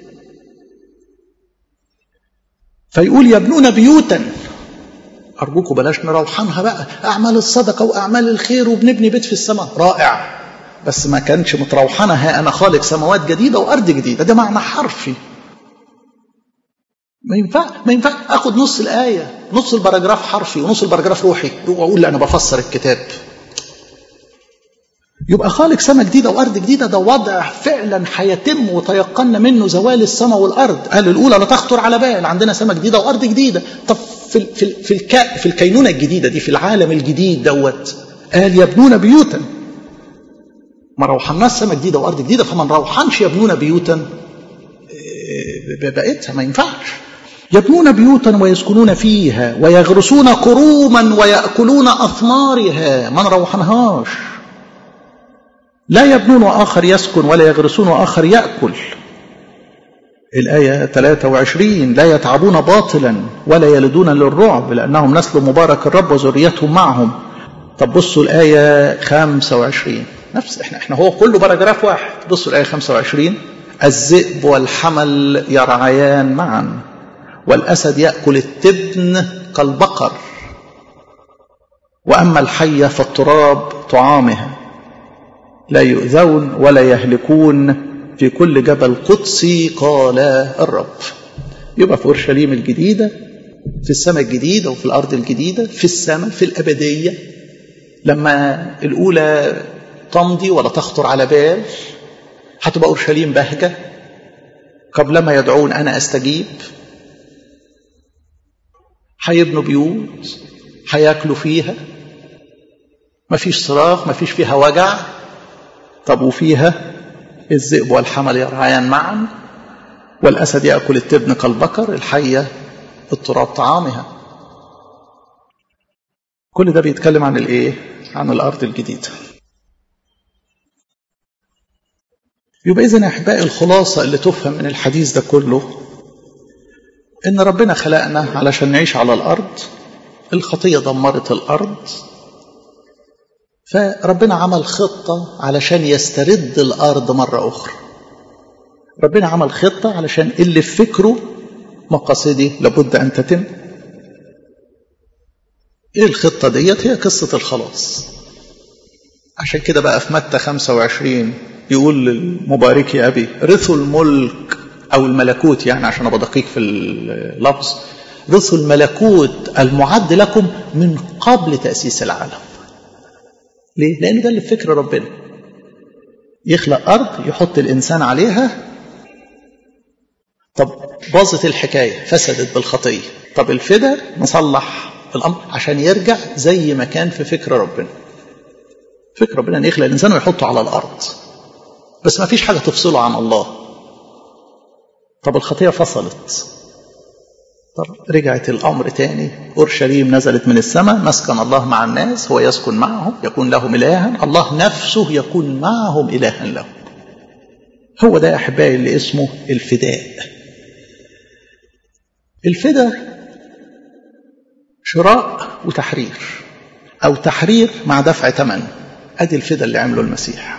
فيقول يبنون بيوتا ارجوكم بلاش نروحنها بقى اعمال الصدقه واعمال الخير وبنبني بيت في السماء رائع بس ما كانش متروحنه ها انا خالق سماوات جديده وارض جديده ده معنى حرفي ما ينفع ما ينفع اخد نص الايه نص البراجراف حرفي ونص البراجراف روحي واقول لا انا بفسر الكتاب يبقى خالق سماء جديده وارض جديده ده وضع فعلا هيتم وتيقنا منه زوال السماء والارض قال الاولى لا تخطر على بال عندنا سماء جديده وارض جديده طب في في في, الك في الكينونه الجديده دي في العالم الجديد دوت قال يبنون بيوتا ما روحناش سماء جديده وارض جديده فما نروحنش يبنون بيوتا بقيتها ما ينفعش يبنون بيوتا ويسكنون فيها ويغرسون كروما ويأكلون أثمارها ما نروحنهاش لا يبنون وآخر يسكن ولا يغرسون وآخر يأكل الآية 23 لا يتعبون باطلا ولا يلدون للرعب لأنهم نسل مبارك الرب وذريتهم معهم طب بصوا الآية 25 نفس احنا احنا هو كله باراجراف واحد بصوا الآية 25 الذئب والحمل يرعيان معا والأسد يأكل التبن كالبقر وأما الحية فالتراب طعامها لا يؤذون ولا يهلكون في كل جبل قدسي قال الرب يبقى في أورشليم الجديدة في السماء الجديدة وفي الأرض الجديدة في السماء في الأبدية لما الأولى تمضي ولا تخطر على بال هتبقى أورشليم بهجة قبل ما يدعون أنا أستجيب هيبنوا بيوت هياكلوا فيها مفيش صراخ مفيش فيها وجع طب وفيها الذئب والحمل يرعيان معا والأسد يأكل التبن كالبقر الحية التراب طعامها كل ده بيتكلم عن الايه عن الارض الجديده يبقى اذا يا احبائي الخلاصه اللي تفهم من الحديث ده كله ان ربنا خلقنا علشان نعيش على الارض الخطيه دمرت الارض فربنا عمل خطه علشان يسترد الارض مره اخرى ربنا عمل خطه علشان اللي في فكره مقاصدي لابد ان تتم ايه الخطه ديت هي قصه الخلاص عشان كده بقى في متى 25 يقول للمبارك يا ابي رثوا الملك او الملكوت يعني عشان ابقى دقيق في اللفظ رثوا الملكوت المعد لكم من قبل تاسيس العالم ليه لان ده اللي في فكر ربنا يخلق ارض يحط الانسان عليها طب باظت الحكايه فسدت بالخطيه طب الفدا نصلح الامر عشان يرجع زي ما كان في فكر ربنا فكر ربنا ان يخلق الانسان ويحطه على الارض بس ما فيش حاجه تفصله عن الله طب الخطيه فصلت طب رجعت الامر تاني اورشليم نزلت من السماء مسكن الله مع الناس هو يسكن معهم يكون لهم الها الله نفسه يكون معهم الها لهم هو ده يا احبائي اللي اسمه الفداء الفداء شراء وتحرير او تحرير مع دفع ثمن ادي الفداء اللي عمله المسيح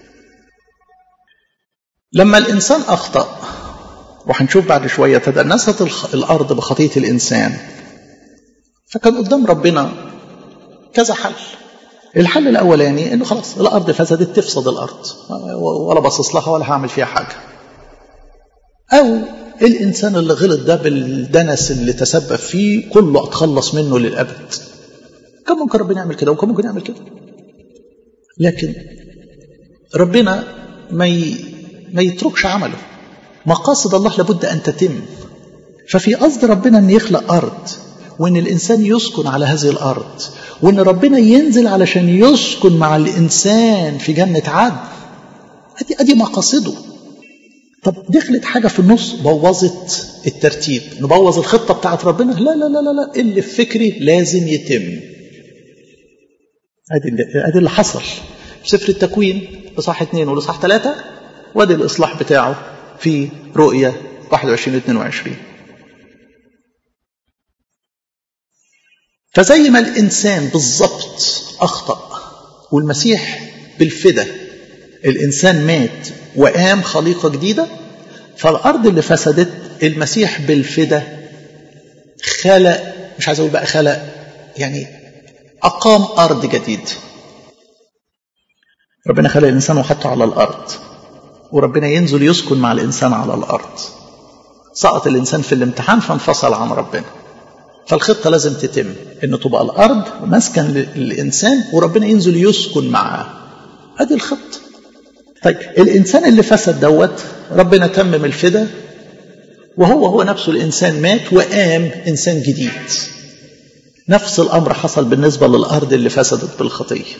لما الانسان اخطا وهنشوف بعد شويه تدنست الارض بخطيه الانسان فكان قدام ربنا كذا حل الحل الاولاني انه خلاص الارض فسدت تفسد الارض ولا باصص لها ولا هعمل فيها حاجه او الانسان اللي غلط ده بالدنس اللي تسبب فيه كله اتخلص منه للابد كان ممكن ربنا يعمل كده وكان ممكن يعمل كده لكن ربنا ما ي... ما يتركش عمله مقاصد الله لابد ان تتم ففي قصد ربنا ان يخلق ارض وان الانسان يسكن على هذه الارض وان ربنا ينزل علشان يسكن مع الانسان في جنه عدن ادي ادي مقاصده طب دخلت حاجة في النص بوظت الترتيب نبوظ الخطة بتاعت ربنا لا لا لا لا, لا. اللي في فكري لازم يتم ادي اللي, ادي اللي حصل في سفر التكوين اصحاح اثنين والاصحاح ثلاثة وادي الاصلاح بتاعه في رؤية 21 و 22 فزي ما الانسان بالظبط اخطأ والمسيح بالفدا الانسان مات وقام خليقة جديدة فالأرض اللي فسدت المسيح بالفدا خلق مش عايز أقول بقى خلق يعني أقام أرض جديد ربنا خلق الإنسان وحطه على الأرض وربنا ينزل يسكن مع الإنسان على الأرض سقط الإنسان في الامتحان فانفصل عن ربنا فالخطة لازم تتم إن تبقى الأرض مسكن للإنسان وربنا ينزل يسكن معاه هذه الخطة طيب الإنسان اللي فسد دوت ربنا تمم الفدا وهو هو نفسه الإنسان مات وقام إنسان جديد نفس الأمر حصل بالنسبة للأرض اللي فسدت بالخطية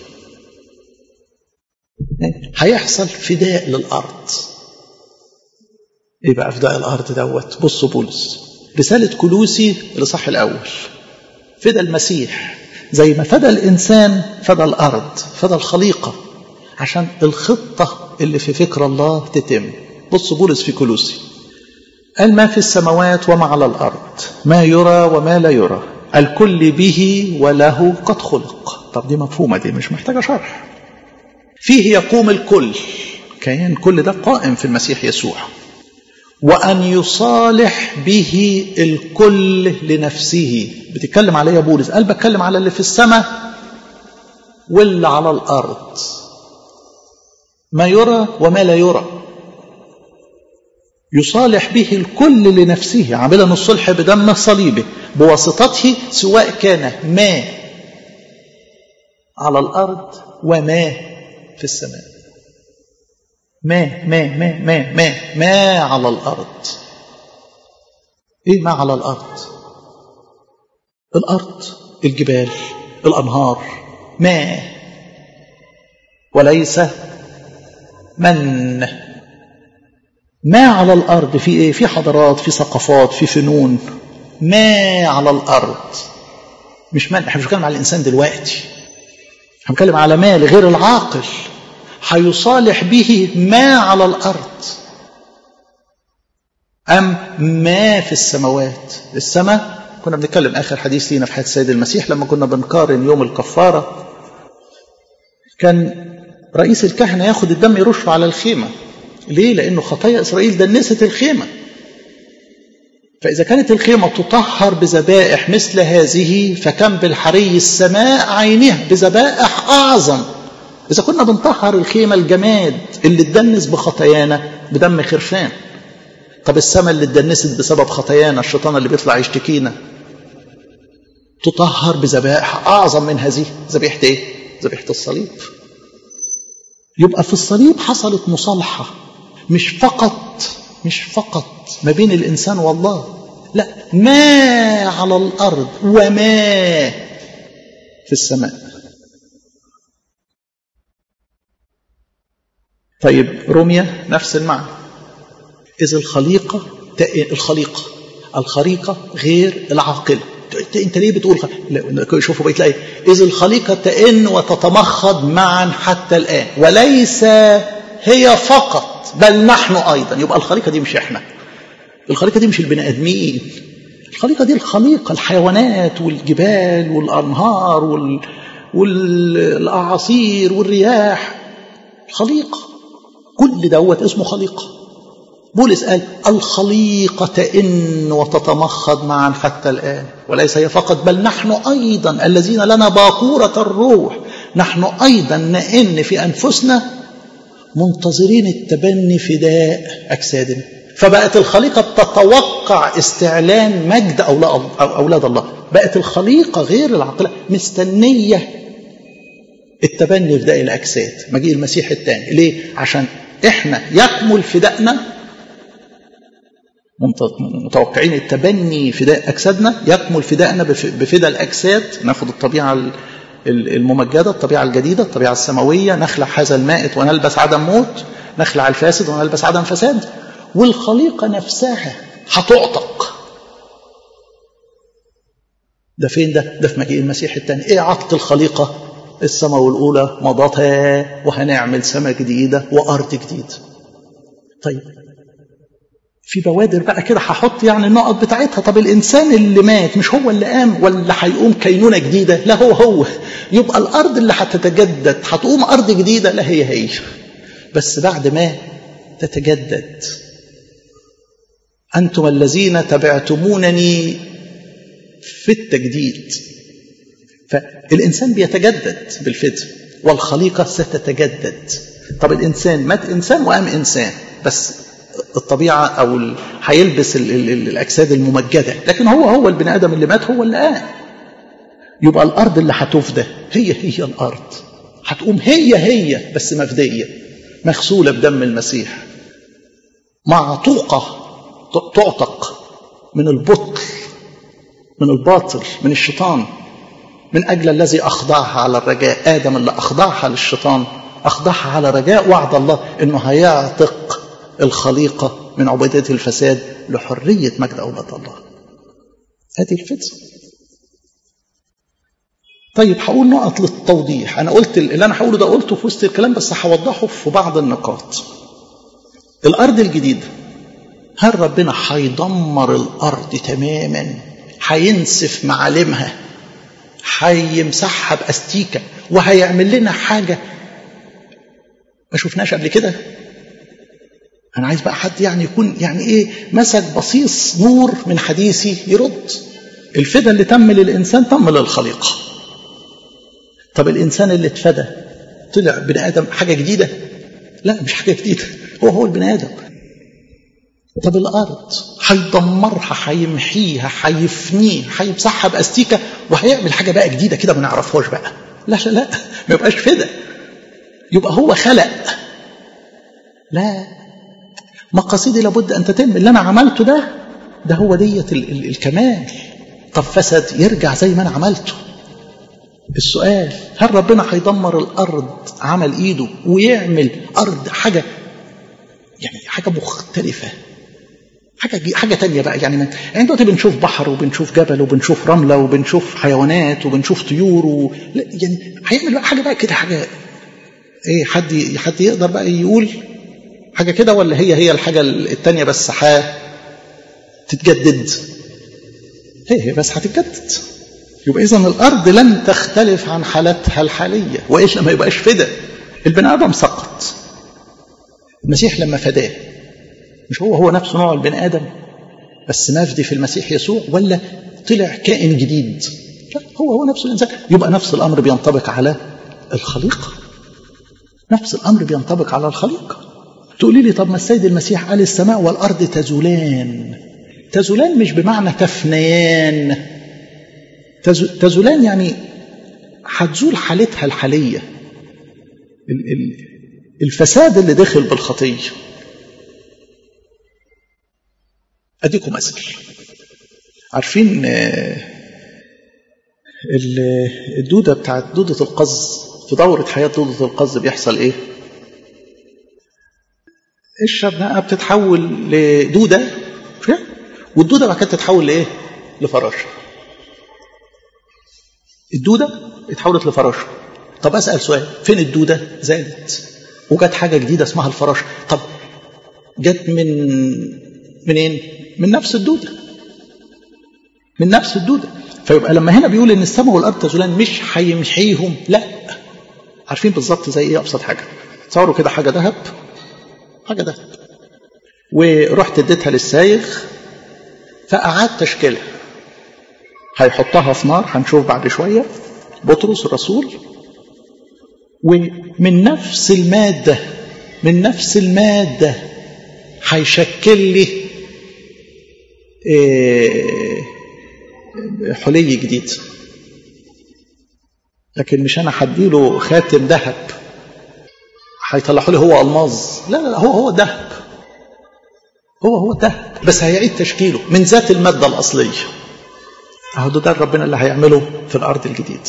هيحصل فداء للأرض إيه بقى فداء الأرض دوت بصوا بولس رسالة كلوسي الإصحاح الأول فدى المسيح زي ما فدى الإنسان فدى الأرض فدى الخليقة عشان الخطة اللي في فكر الله تتم بص بولس في كلوسي قال ما في السماوات وما على الأرض ما يرى وما لا يرى الكل به وله قد خلق طب دي مفهومة دي مش محتاجة شرح فيه يقوم الكل كيان كل ده قائم في المسيح يسوع وأن يصالح به الكل لنفسه بتتكلم على يا بولس قال بتكلم على اللي في السماء واللي على الأرض ما يرى وما لا يرى يصالح به الكل لنفسه عاملا الصلح بدم صليبه بواسطته سواء كان ما على الأرض وما في السماء ما ما ما ما ما ما على الأرض إيه ما على الأرض الأرض الجبال الأنهار ما وليس من ما على الأرض في إيه؟ في حضارات في ثقافات في فنون ما على الأرض مش من احنا مش بنتكلم على الإنسان دلوقتي احنا بنتكلم على ما لغير العاقل هيصالح به ما على الأرض أم ما في السماوات السماء كنا بنتكلم آخر حديث لينا في حياة السيد المسيح لما كنا بنقارن يوم الكفارة كان رئيس الكهنة ياخد الدم يرشه على الخيمة ليه؟ لأنه خطايا إسرائيل دنست الخيمة فإذا كانت الخيمة تطهر بذبائح مثل هذه فكم بالحري السماء عينها بذبائح أعظم إذا كنا بنطهر الخيمة الجماد اللي اتدنس بخطايانا بدم خرفان طب السماء اللي اتدنست بسبب خطايانا الشيطان اللي بيطلع يشتكينا تطهر بذبائح أعظم من هذه ذبيحة إيه؟ ذبيحة الصليب يبقى في الصليب حصلت مصالحة مش فقط مش فقط ما بين الإنسان والله لا ما على الأرض وما في السماء طيب روميا نفس المعنى إذ الخليقة الخليقة الخليقة غير العاقلة انت ليه بتقول لا شوفوا بقى تلاقي اذ الخليقه تئن وتتمخض معا حتى الان وليس هي فقط بل نحن ايضا يبقى الخليقه دي مش احنا الخليقه دي مش البني ادمين الخليقه دي الخليقه الحيوانات والجبال والانهار وال... والاعاصير والرياح خليقه كل دوت اسمه خليقه بولس قال الخليقة تئن وتتمخض معا حتى الآن وليس هي فقط بل نحن أيضا الذين لنا باقورة الروح نحن أيضا نئن في أنفسنا منتظرين التبني فداء أجسادنا فبقت الخليقة بتتوقع استعلان مجد أولاد الله بقت الخليقة غير العقلة مستنية التبني فداء الأجساد مجيء المسيح الثاني ليه؟ عشان احنا يكمل فدائنا متوقعين التبني فداء أجسادنا يكمل فدائنا بفداء الأجساد ناخد الطبيعة الممجدة الطبيعة الجديدة الطبيعة السماوية نخلع هذا المائت ونلبس عدم موت نخلع الفاسد ونلبس عدم فساد والخليقة نفسها هتعتق ده فين ده؟ ده في مجيء المسيح الثاني ايه عتق الخليقة؟ السماء الأولى مضتها وهنعمل سماء جديدة وأرض جديدة طيب في بوادر بقى كده هحط يعني النقط بتاعتها طب الانسان اللي مات مش هو اللي قام ولا هيقوم كينونه جديده لا هو هو يبقى الارض اللي هتتجدد هتقوم ارض جديده لا هي هي بس بعد ما تتجدد انتم الذين تبعتمونني في التجديد فالانسان بيتجدد بالفدء والخليقه ستتجدد طب الانسان مات انسان وقام انسان بس الطبيعة أو هيلبس الأجساد الممجدة لكن هو هو البني آدم اللي مات هو اللي قام يبقى الأرض اللي هتفدى هي هي الأرض هتقوم هي هي بس مفدية مغسولة بدم المسيح معطوقة تعتق من البطل من الباطل من الشيطان من أجل الذي أخضعها على الرجاء آدم اللي أخضعها للشيطان أخضعها على رجاء وعد الله إنه هيعتق الخليقة من عبودية الفساد لحرية مجد أولاد الله هذه الفتنة طيب هقول نقط للتوضيح أنا قلت اللي أنا هقوله ده قلته في وسط الكلام بس هوضحه في بعض النقاط الأرض الجديدة هل ربنا هيدمر الأرض تماما هينسف معالمها هيمسحها بأستيكة وهيعمل لنا حاجة ما شفناش قبل كده أنا عايز بقى حد يعني يكون يعني إيه مسك بصيص نور من حديثي يرد الفدا اللي تم للإنسان تم للخليقة طب الانسان اللي اتفدى طلع بني ادم حاجه جديده لا مش حاجه جديده هو هو البني ادم طب الارض هيدمرها هيمحيها هيفنيها هيمسحها باستيكه وهيعمل حاجه بقى جديده كده ما نعرفهاش بقى لا لا لا ما يبقاش كده يبقى هو خلق لا مقاصدي لابد ان تتم اللي انا عملته ده ده هو ديت ال ال الكمال طب فسد يرجع زي ما انا عملته السؤال هل ربنا هيدمر الارض عمل ايده ويعمل ارض حاجه يعني حاجه مختلفه حاجه حاجه تانية بقى يعني يعني دلوقتي بنشوف بحر وبنشوف جبل وبنشوف رمله وبنشوف حيوانات وبنشوف طيور و... يعني هيعمل بقى حاجه بقى كده حاجه ايه حد حد يقدر بقى يقول حاجه كده ولا هي هي الحاجه التانية بس ح تتجدد هي هي بس هتتجدد يبقى اذا الارض لن تختلف عن حالتها الحاليه والا ما يبقاش فدا البني ادم سقط المسيح لما فداه مش هو هو نفسه نوع البني ادم بس مفدي في المسيح يسوع ولا طلع كائن جديد لا هو هو نفسه الانسان يبقى نفس الامر بينطبق على الخليقه نفس الامر بينطبق على الخليقه تقولي لي طب ما السيد المسيح قال السماء والارض تزولان تزولان مش بمعنى تفنيان تزولان يعني هتزول حالتها الحاليه الفساد اللي دخل بالخطيه اديكم مثل عارفين الدوده بتاعت دوده القز في دوره حياه دوده القز بيحصل ايه الشبنقه بتتحول لدوده والدوده بعد كده تتحول لايه لفراشه الدوده اتحولت لفراشه طب اسال سؤال فين الدوده زادت وجت حاجه جديده اسمها الفراشه طب جت من منين من نفس الدوده من نفس الدوده فيبقى لما هنا بيقول ان السماء والارض تزولان مش هيمحيهم لا عارفين بالظبط زي ايه ابسط حاجه تصوروا كده حاجه ذهب حاجه ذهب ورحت اديتها للسايغ فأعاد تشكيلها هيحطها في نار هنشوف بعد شوية بطرس الرسول ومن نفس المادة من نفس المادة هيشكل لي حلي جديد لكن مش انا هديله خاتم ذهب هيطلعوا لي هو الماظ لا لا لا هو هو ذهب هو هو ده بس هيعيد تشكيله من ذات المادة الأصلية أهو ده ربنا اللي هيعمله في الأرض الجديد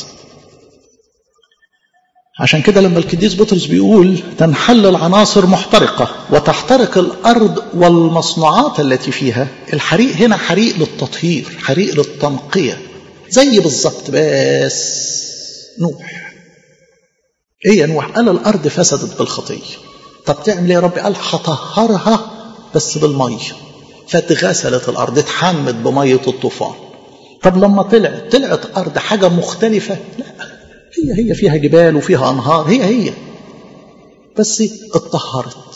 عشان كده لما القديس بطرس بيقول تنحل العناصر محترقة وتحترق الأرض والمصنوعات التي فيها الحريق هنا حريق للتطهير حريق للتنقية زي بالظبط بس نوح ايه يا نوح قال الأرض فسدت بالخطية طب تعمل ايه يا رب قال هطهرها بس بالمية فاتغسلت الأرض اتحمت بمية الطوفان طب لما طلعت طلعت أرض حاجة مختلفة لا هي هي فيها جبال وفيها أنهار هي هي بس اتطهرت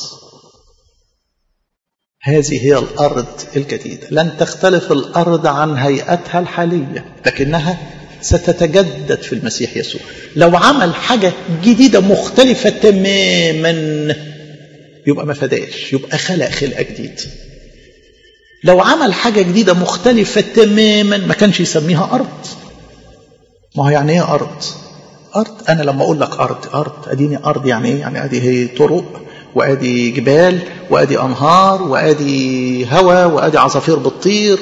هذه هي الأرض الجديدة لن تختلف الأرض عن هيئتها الحالية لكنها ستتجدد في المسيح يسوع لو عمل حاجة جديدة مختلفة تماما يبقى ما فداش يبقى خلق خلقة جديد لو عمل حاجة جديدة مختلفة تماما ما كانش يسميها أرض ما هو يعني ايه أرض أرض أنا لما أقول لك أرض أرض أديني أرض يعني إيه يعني أدي هي طرق وأدي جبال وأدي أنهار وأدي هواء وأدي عصافير بتطير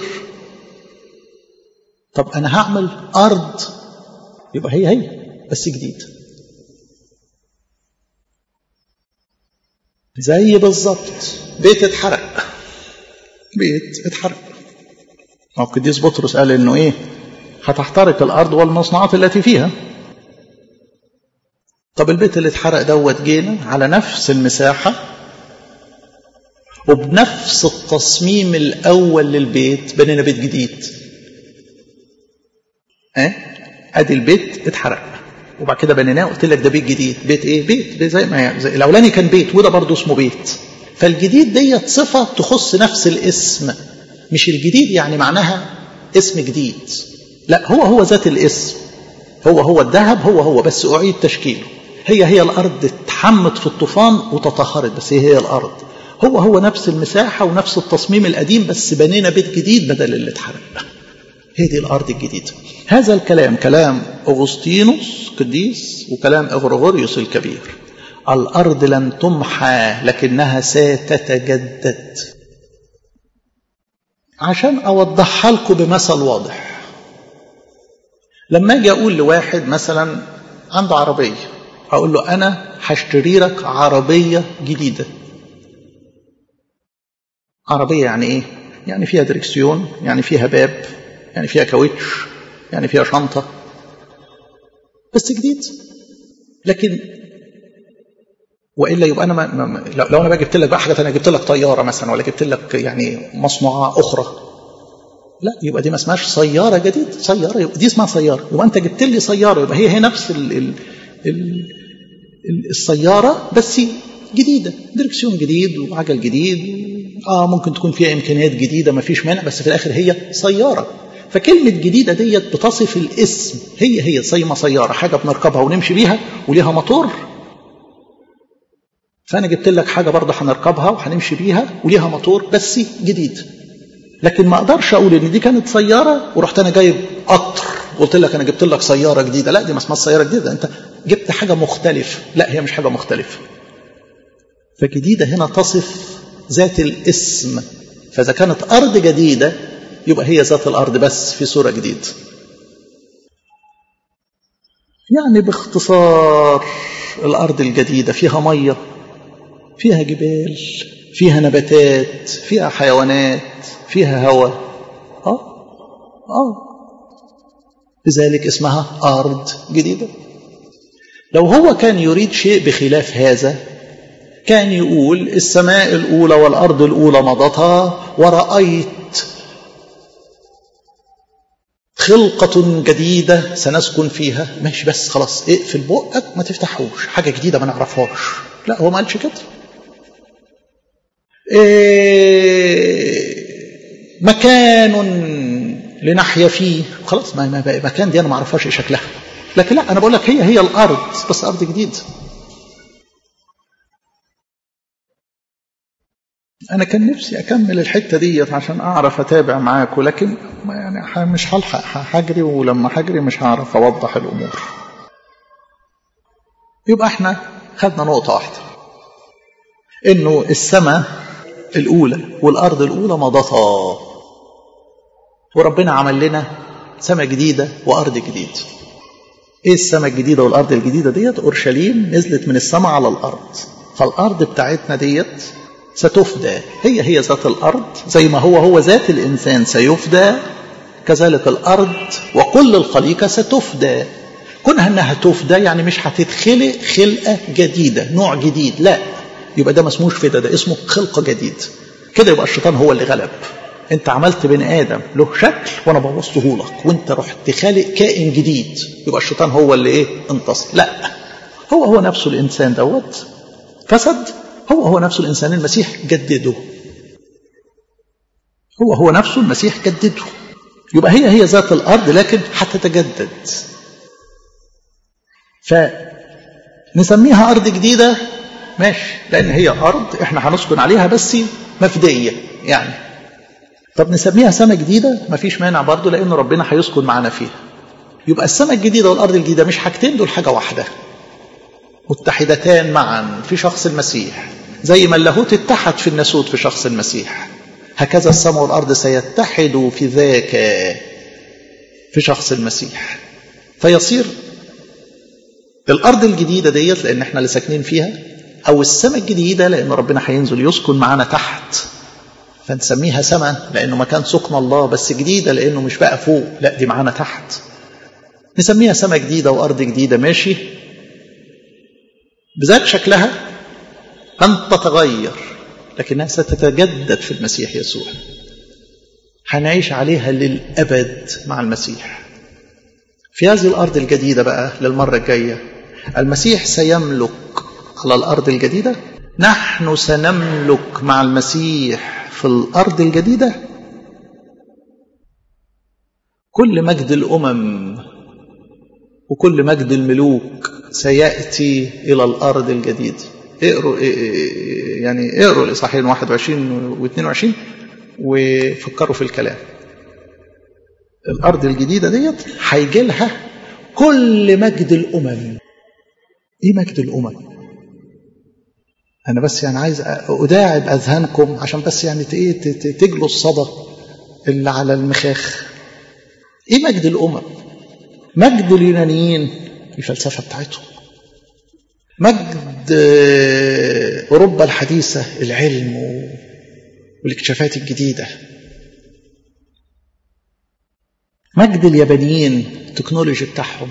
طب أنا هعمل أرض يبقى هي هي بس جديد زي بالظبط بيت اتحرق بيت اتحرق ما القديس بطرس قال انه ايه هتحترق الارض والمصنوعات التي فيها طب البيت اللي اتحرق دوت جينا على نفس المساحة وبنفس التصميم الأول للبيت بنينا بيت جديد اه ادي البيت اتحرق وبعد كده بنيناه قلت لك ده بيت جديد بيت ايه بيت, بيت زي ما زي الاولاني كان بيت وده برضه اسمه بيت فالجديد ديت صفه تخص نفس الاسم مش الجديد يعني معناها اسم جديد لا هو هو ذات الاسم هو هو الذهب هو هو بس أعيد تشكيله هي هي الأرض اتحمت في الطوفان وتطهرت بس هي هي الأرض هو هو نفس المساحة ونفس التصميم القديم بس بنينا بيت جديد بدل اللي اتحرق هي دي الأرض الجديدة هذا الكلام كلام أغسطينوس قديس وكلام إغرغوريوس الكبير الأرض لن تمحى لكنها ستتجدد عشان أوضحها لكم بمثل واضح لما أجي أقول لواحد مثلا عنده عربية أقول له أنا هشتري لك عربية جديدة عربية يعني إيه؟ يعني فيها دركسيون يعني فيها باب يعني فيها كاوتش يعني فيها شنطة بس جديد لكن والا يبقى انا ما ما لو انا بقى جبت لك بقى حاجه ثانيه جبت لك طياره مثلا ولا جبت لك يعني مصنوعه اخرى لا يبقى دي ما اسمهاش سياره جديد سياره يبقى دي اسمها سياره يبقى انت جبت لي سياره يبقى هي هي نفس ال ال ال السياره بس جديده دركسيون جديد وعجل جديد اه ممكن تكون فيها امكانيات جديده ما فيش مانع بس في الاخر هي سياره فكلمة جديدة ديت بتصف الاسم هي هي زي ما سيارة حاجة بنركبها ونمشي بيها وليها موتور فأنا جبت لك حاجة برضه هنركبها وهنمشي بيها وليها موتور بس جديد لكن ما أقدرش أقول إن دي كانت سيارة ورحت أنا جايب قطر وقلت لك أنا جبت لك سيارة جديدة لا دي ما اسمها سيارة جديدة أنت جبت حاجة مختلفة لا هي مش حاجة مختلفة فجديدة هنا تصف ذات الاسم فإذا كانت أرض جديدة يبقى هي ذات الأرض بس في صورة جديدة يعني باختصار الأرض الجديدة فيها مية فيها جبال فيها نباتات فيها حيوانات فيها هواء اه اه لذلك اسمها أرض جديدة لو هو كان يريد شيء بخلاف هذا كان يقول السماء الأولى والأرض الأولى مضتا ورأيت خلقة جديدة سنسكن فيها ماشي بس خلاص اقفل بقك ما تفتحوش حاجة جديدة ما نعرفهاش لا هو ما قالش كده إيه مكان لنحيا فيه خلاص ما ما مكان دي انا ما اعرفهاش ايه شكلها لكن لا انا بقول لك هي هي الارض بس ارض جديده انا كان نفسي اكمل الحته ديت عشان اعرف اتابع معاكم لكن يعني مش هلحق هجري ولما هجري مش هعرف اوضح الامور يبقى احنا خدنا نقطه واحده انه السماء الاولى والارض الاولى مضتا وربنا عمل لنا سماء جديده وارض جديده ايه السماء الجديده والارض الجديده ديت اورشليم نزلت من السماء على الارض فالارض بتاعتنا ديت ستفدى هي هي ذات الأرض زي ما هو هو ذات الإنسان سيفدى كذلك الأرض وكل الخليقة ستفدى كونها أنها تفدى يعني مش هتتخلق خلقة جديدة نوع جديد لا يبقى ده ما اسموش فدا ده اسمه خلقة جديد كده يبقى الشيطان هو اللي غلب انت عملت بني ادم له شكل وانا بوظته لك وانت رحت خالق كائن جديد يبقى الشيطان هو اللي ايه انتصر لا هو هو نفسه الانسان دوت فسد هو هو نفسه الإنسان المسيح جدده هو هو نفسه المسيح جدده يبقى هي هي ذات الأرض لكن هتتجدد فنسميها أرض جديدة ماشي لأن هي أرض إحنا هنسكن عليها بس مفدية يعني طب نسميها سماء جديدة مفيش مانع برضه لأن ربنا هيسكن معانا فيها يبقى السماء الجديدة والأرض الجديدة مش حاجتين دول حاجة واحدة متحدتان معا في شخص المسيح زي ما اللاهوت اتحد في الناسوت في شخص المسيح هكذا السماء والأرض سيتحدوا في ذاك في شخص المسيح فيصير الأرض الجديدة ديت لأن احنا اللي ساكنين فيها أو السماء الجديدة لأن ربنا هينزل يسكن معانا تحت فنسميها سماء لأنه مكان سكن الله بس جديدة لأنه مش بقى فوق لا دي معانا تحت نسميها سماء جديدة وأرض جديدة ماشي بذات شكلها لن تتغير لكنها ستتجدد في المسيح يسوع هنعيش عليها للأبد مع المسيح في هذه الأرض الجديدة بقى للمرة الجاية المسيح سيملك على الأرض الجديدة نحن سنملك مع المسيح في الأرض الجديدة كل مجد الأمم وكل مجد الملوك سيأتي إلى الأرض الجديدة اقروا يعني اقروا الإصحاحين 21 و 22 وفكروا في الكلام الأرض الجديدة ديت هيجي لها كل مجد الأمم إيه مجد الأمم؟ أنا بس يعني عايز أداعب أذهانكم عشان بس يعني تجلوا الصدى اللي على المخاخ إيه مجد الأمم؟ مجد اليونانيين الفلسفة بتاعتهم مجد أوروبا الحديثة العلم والاكتشافات الجديدة مجد اليابانيين التكنولوجي بتاعهم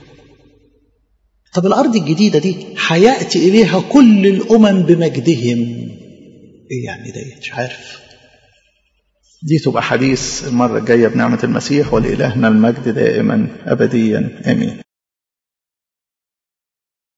طب الأرض الجديدة دي هيأتي إليها كل الأمم بمجدهم إيه يعني ده مش عارف دي تبقى حديث المرة الجاية بنعمة المسيح ولإلهنا المجد دائما أبديا آمين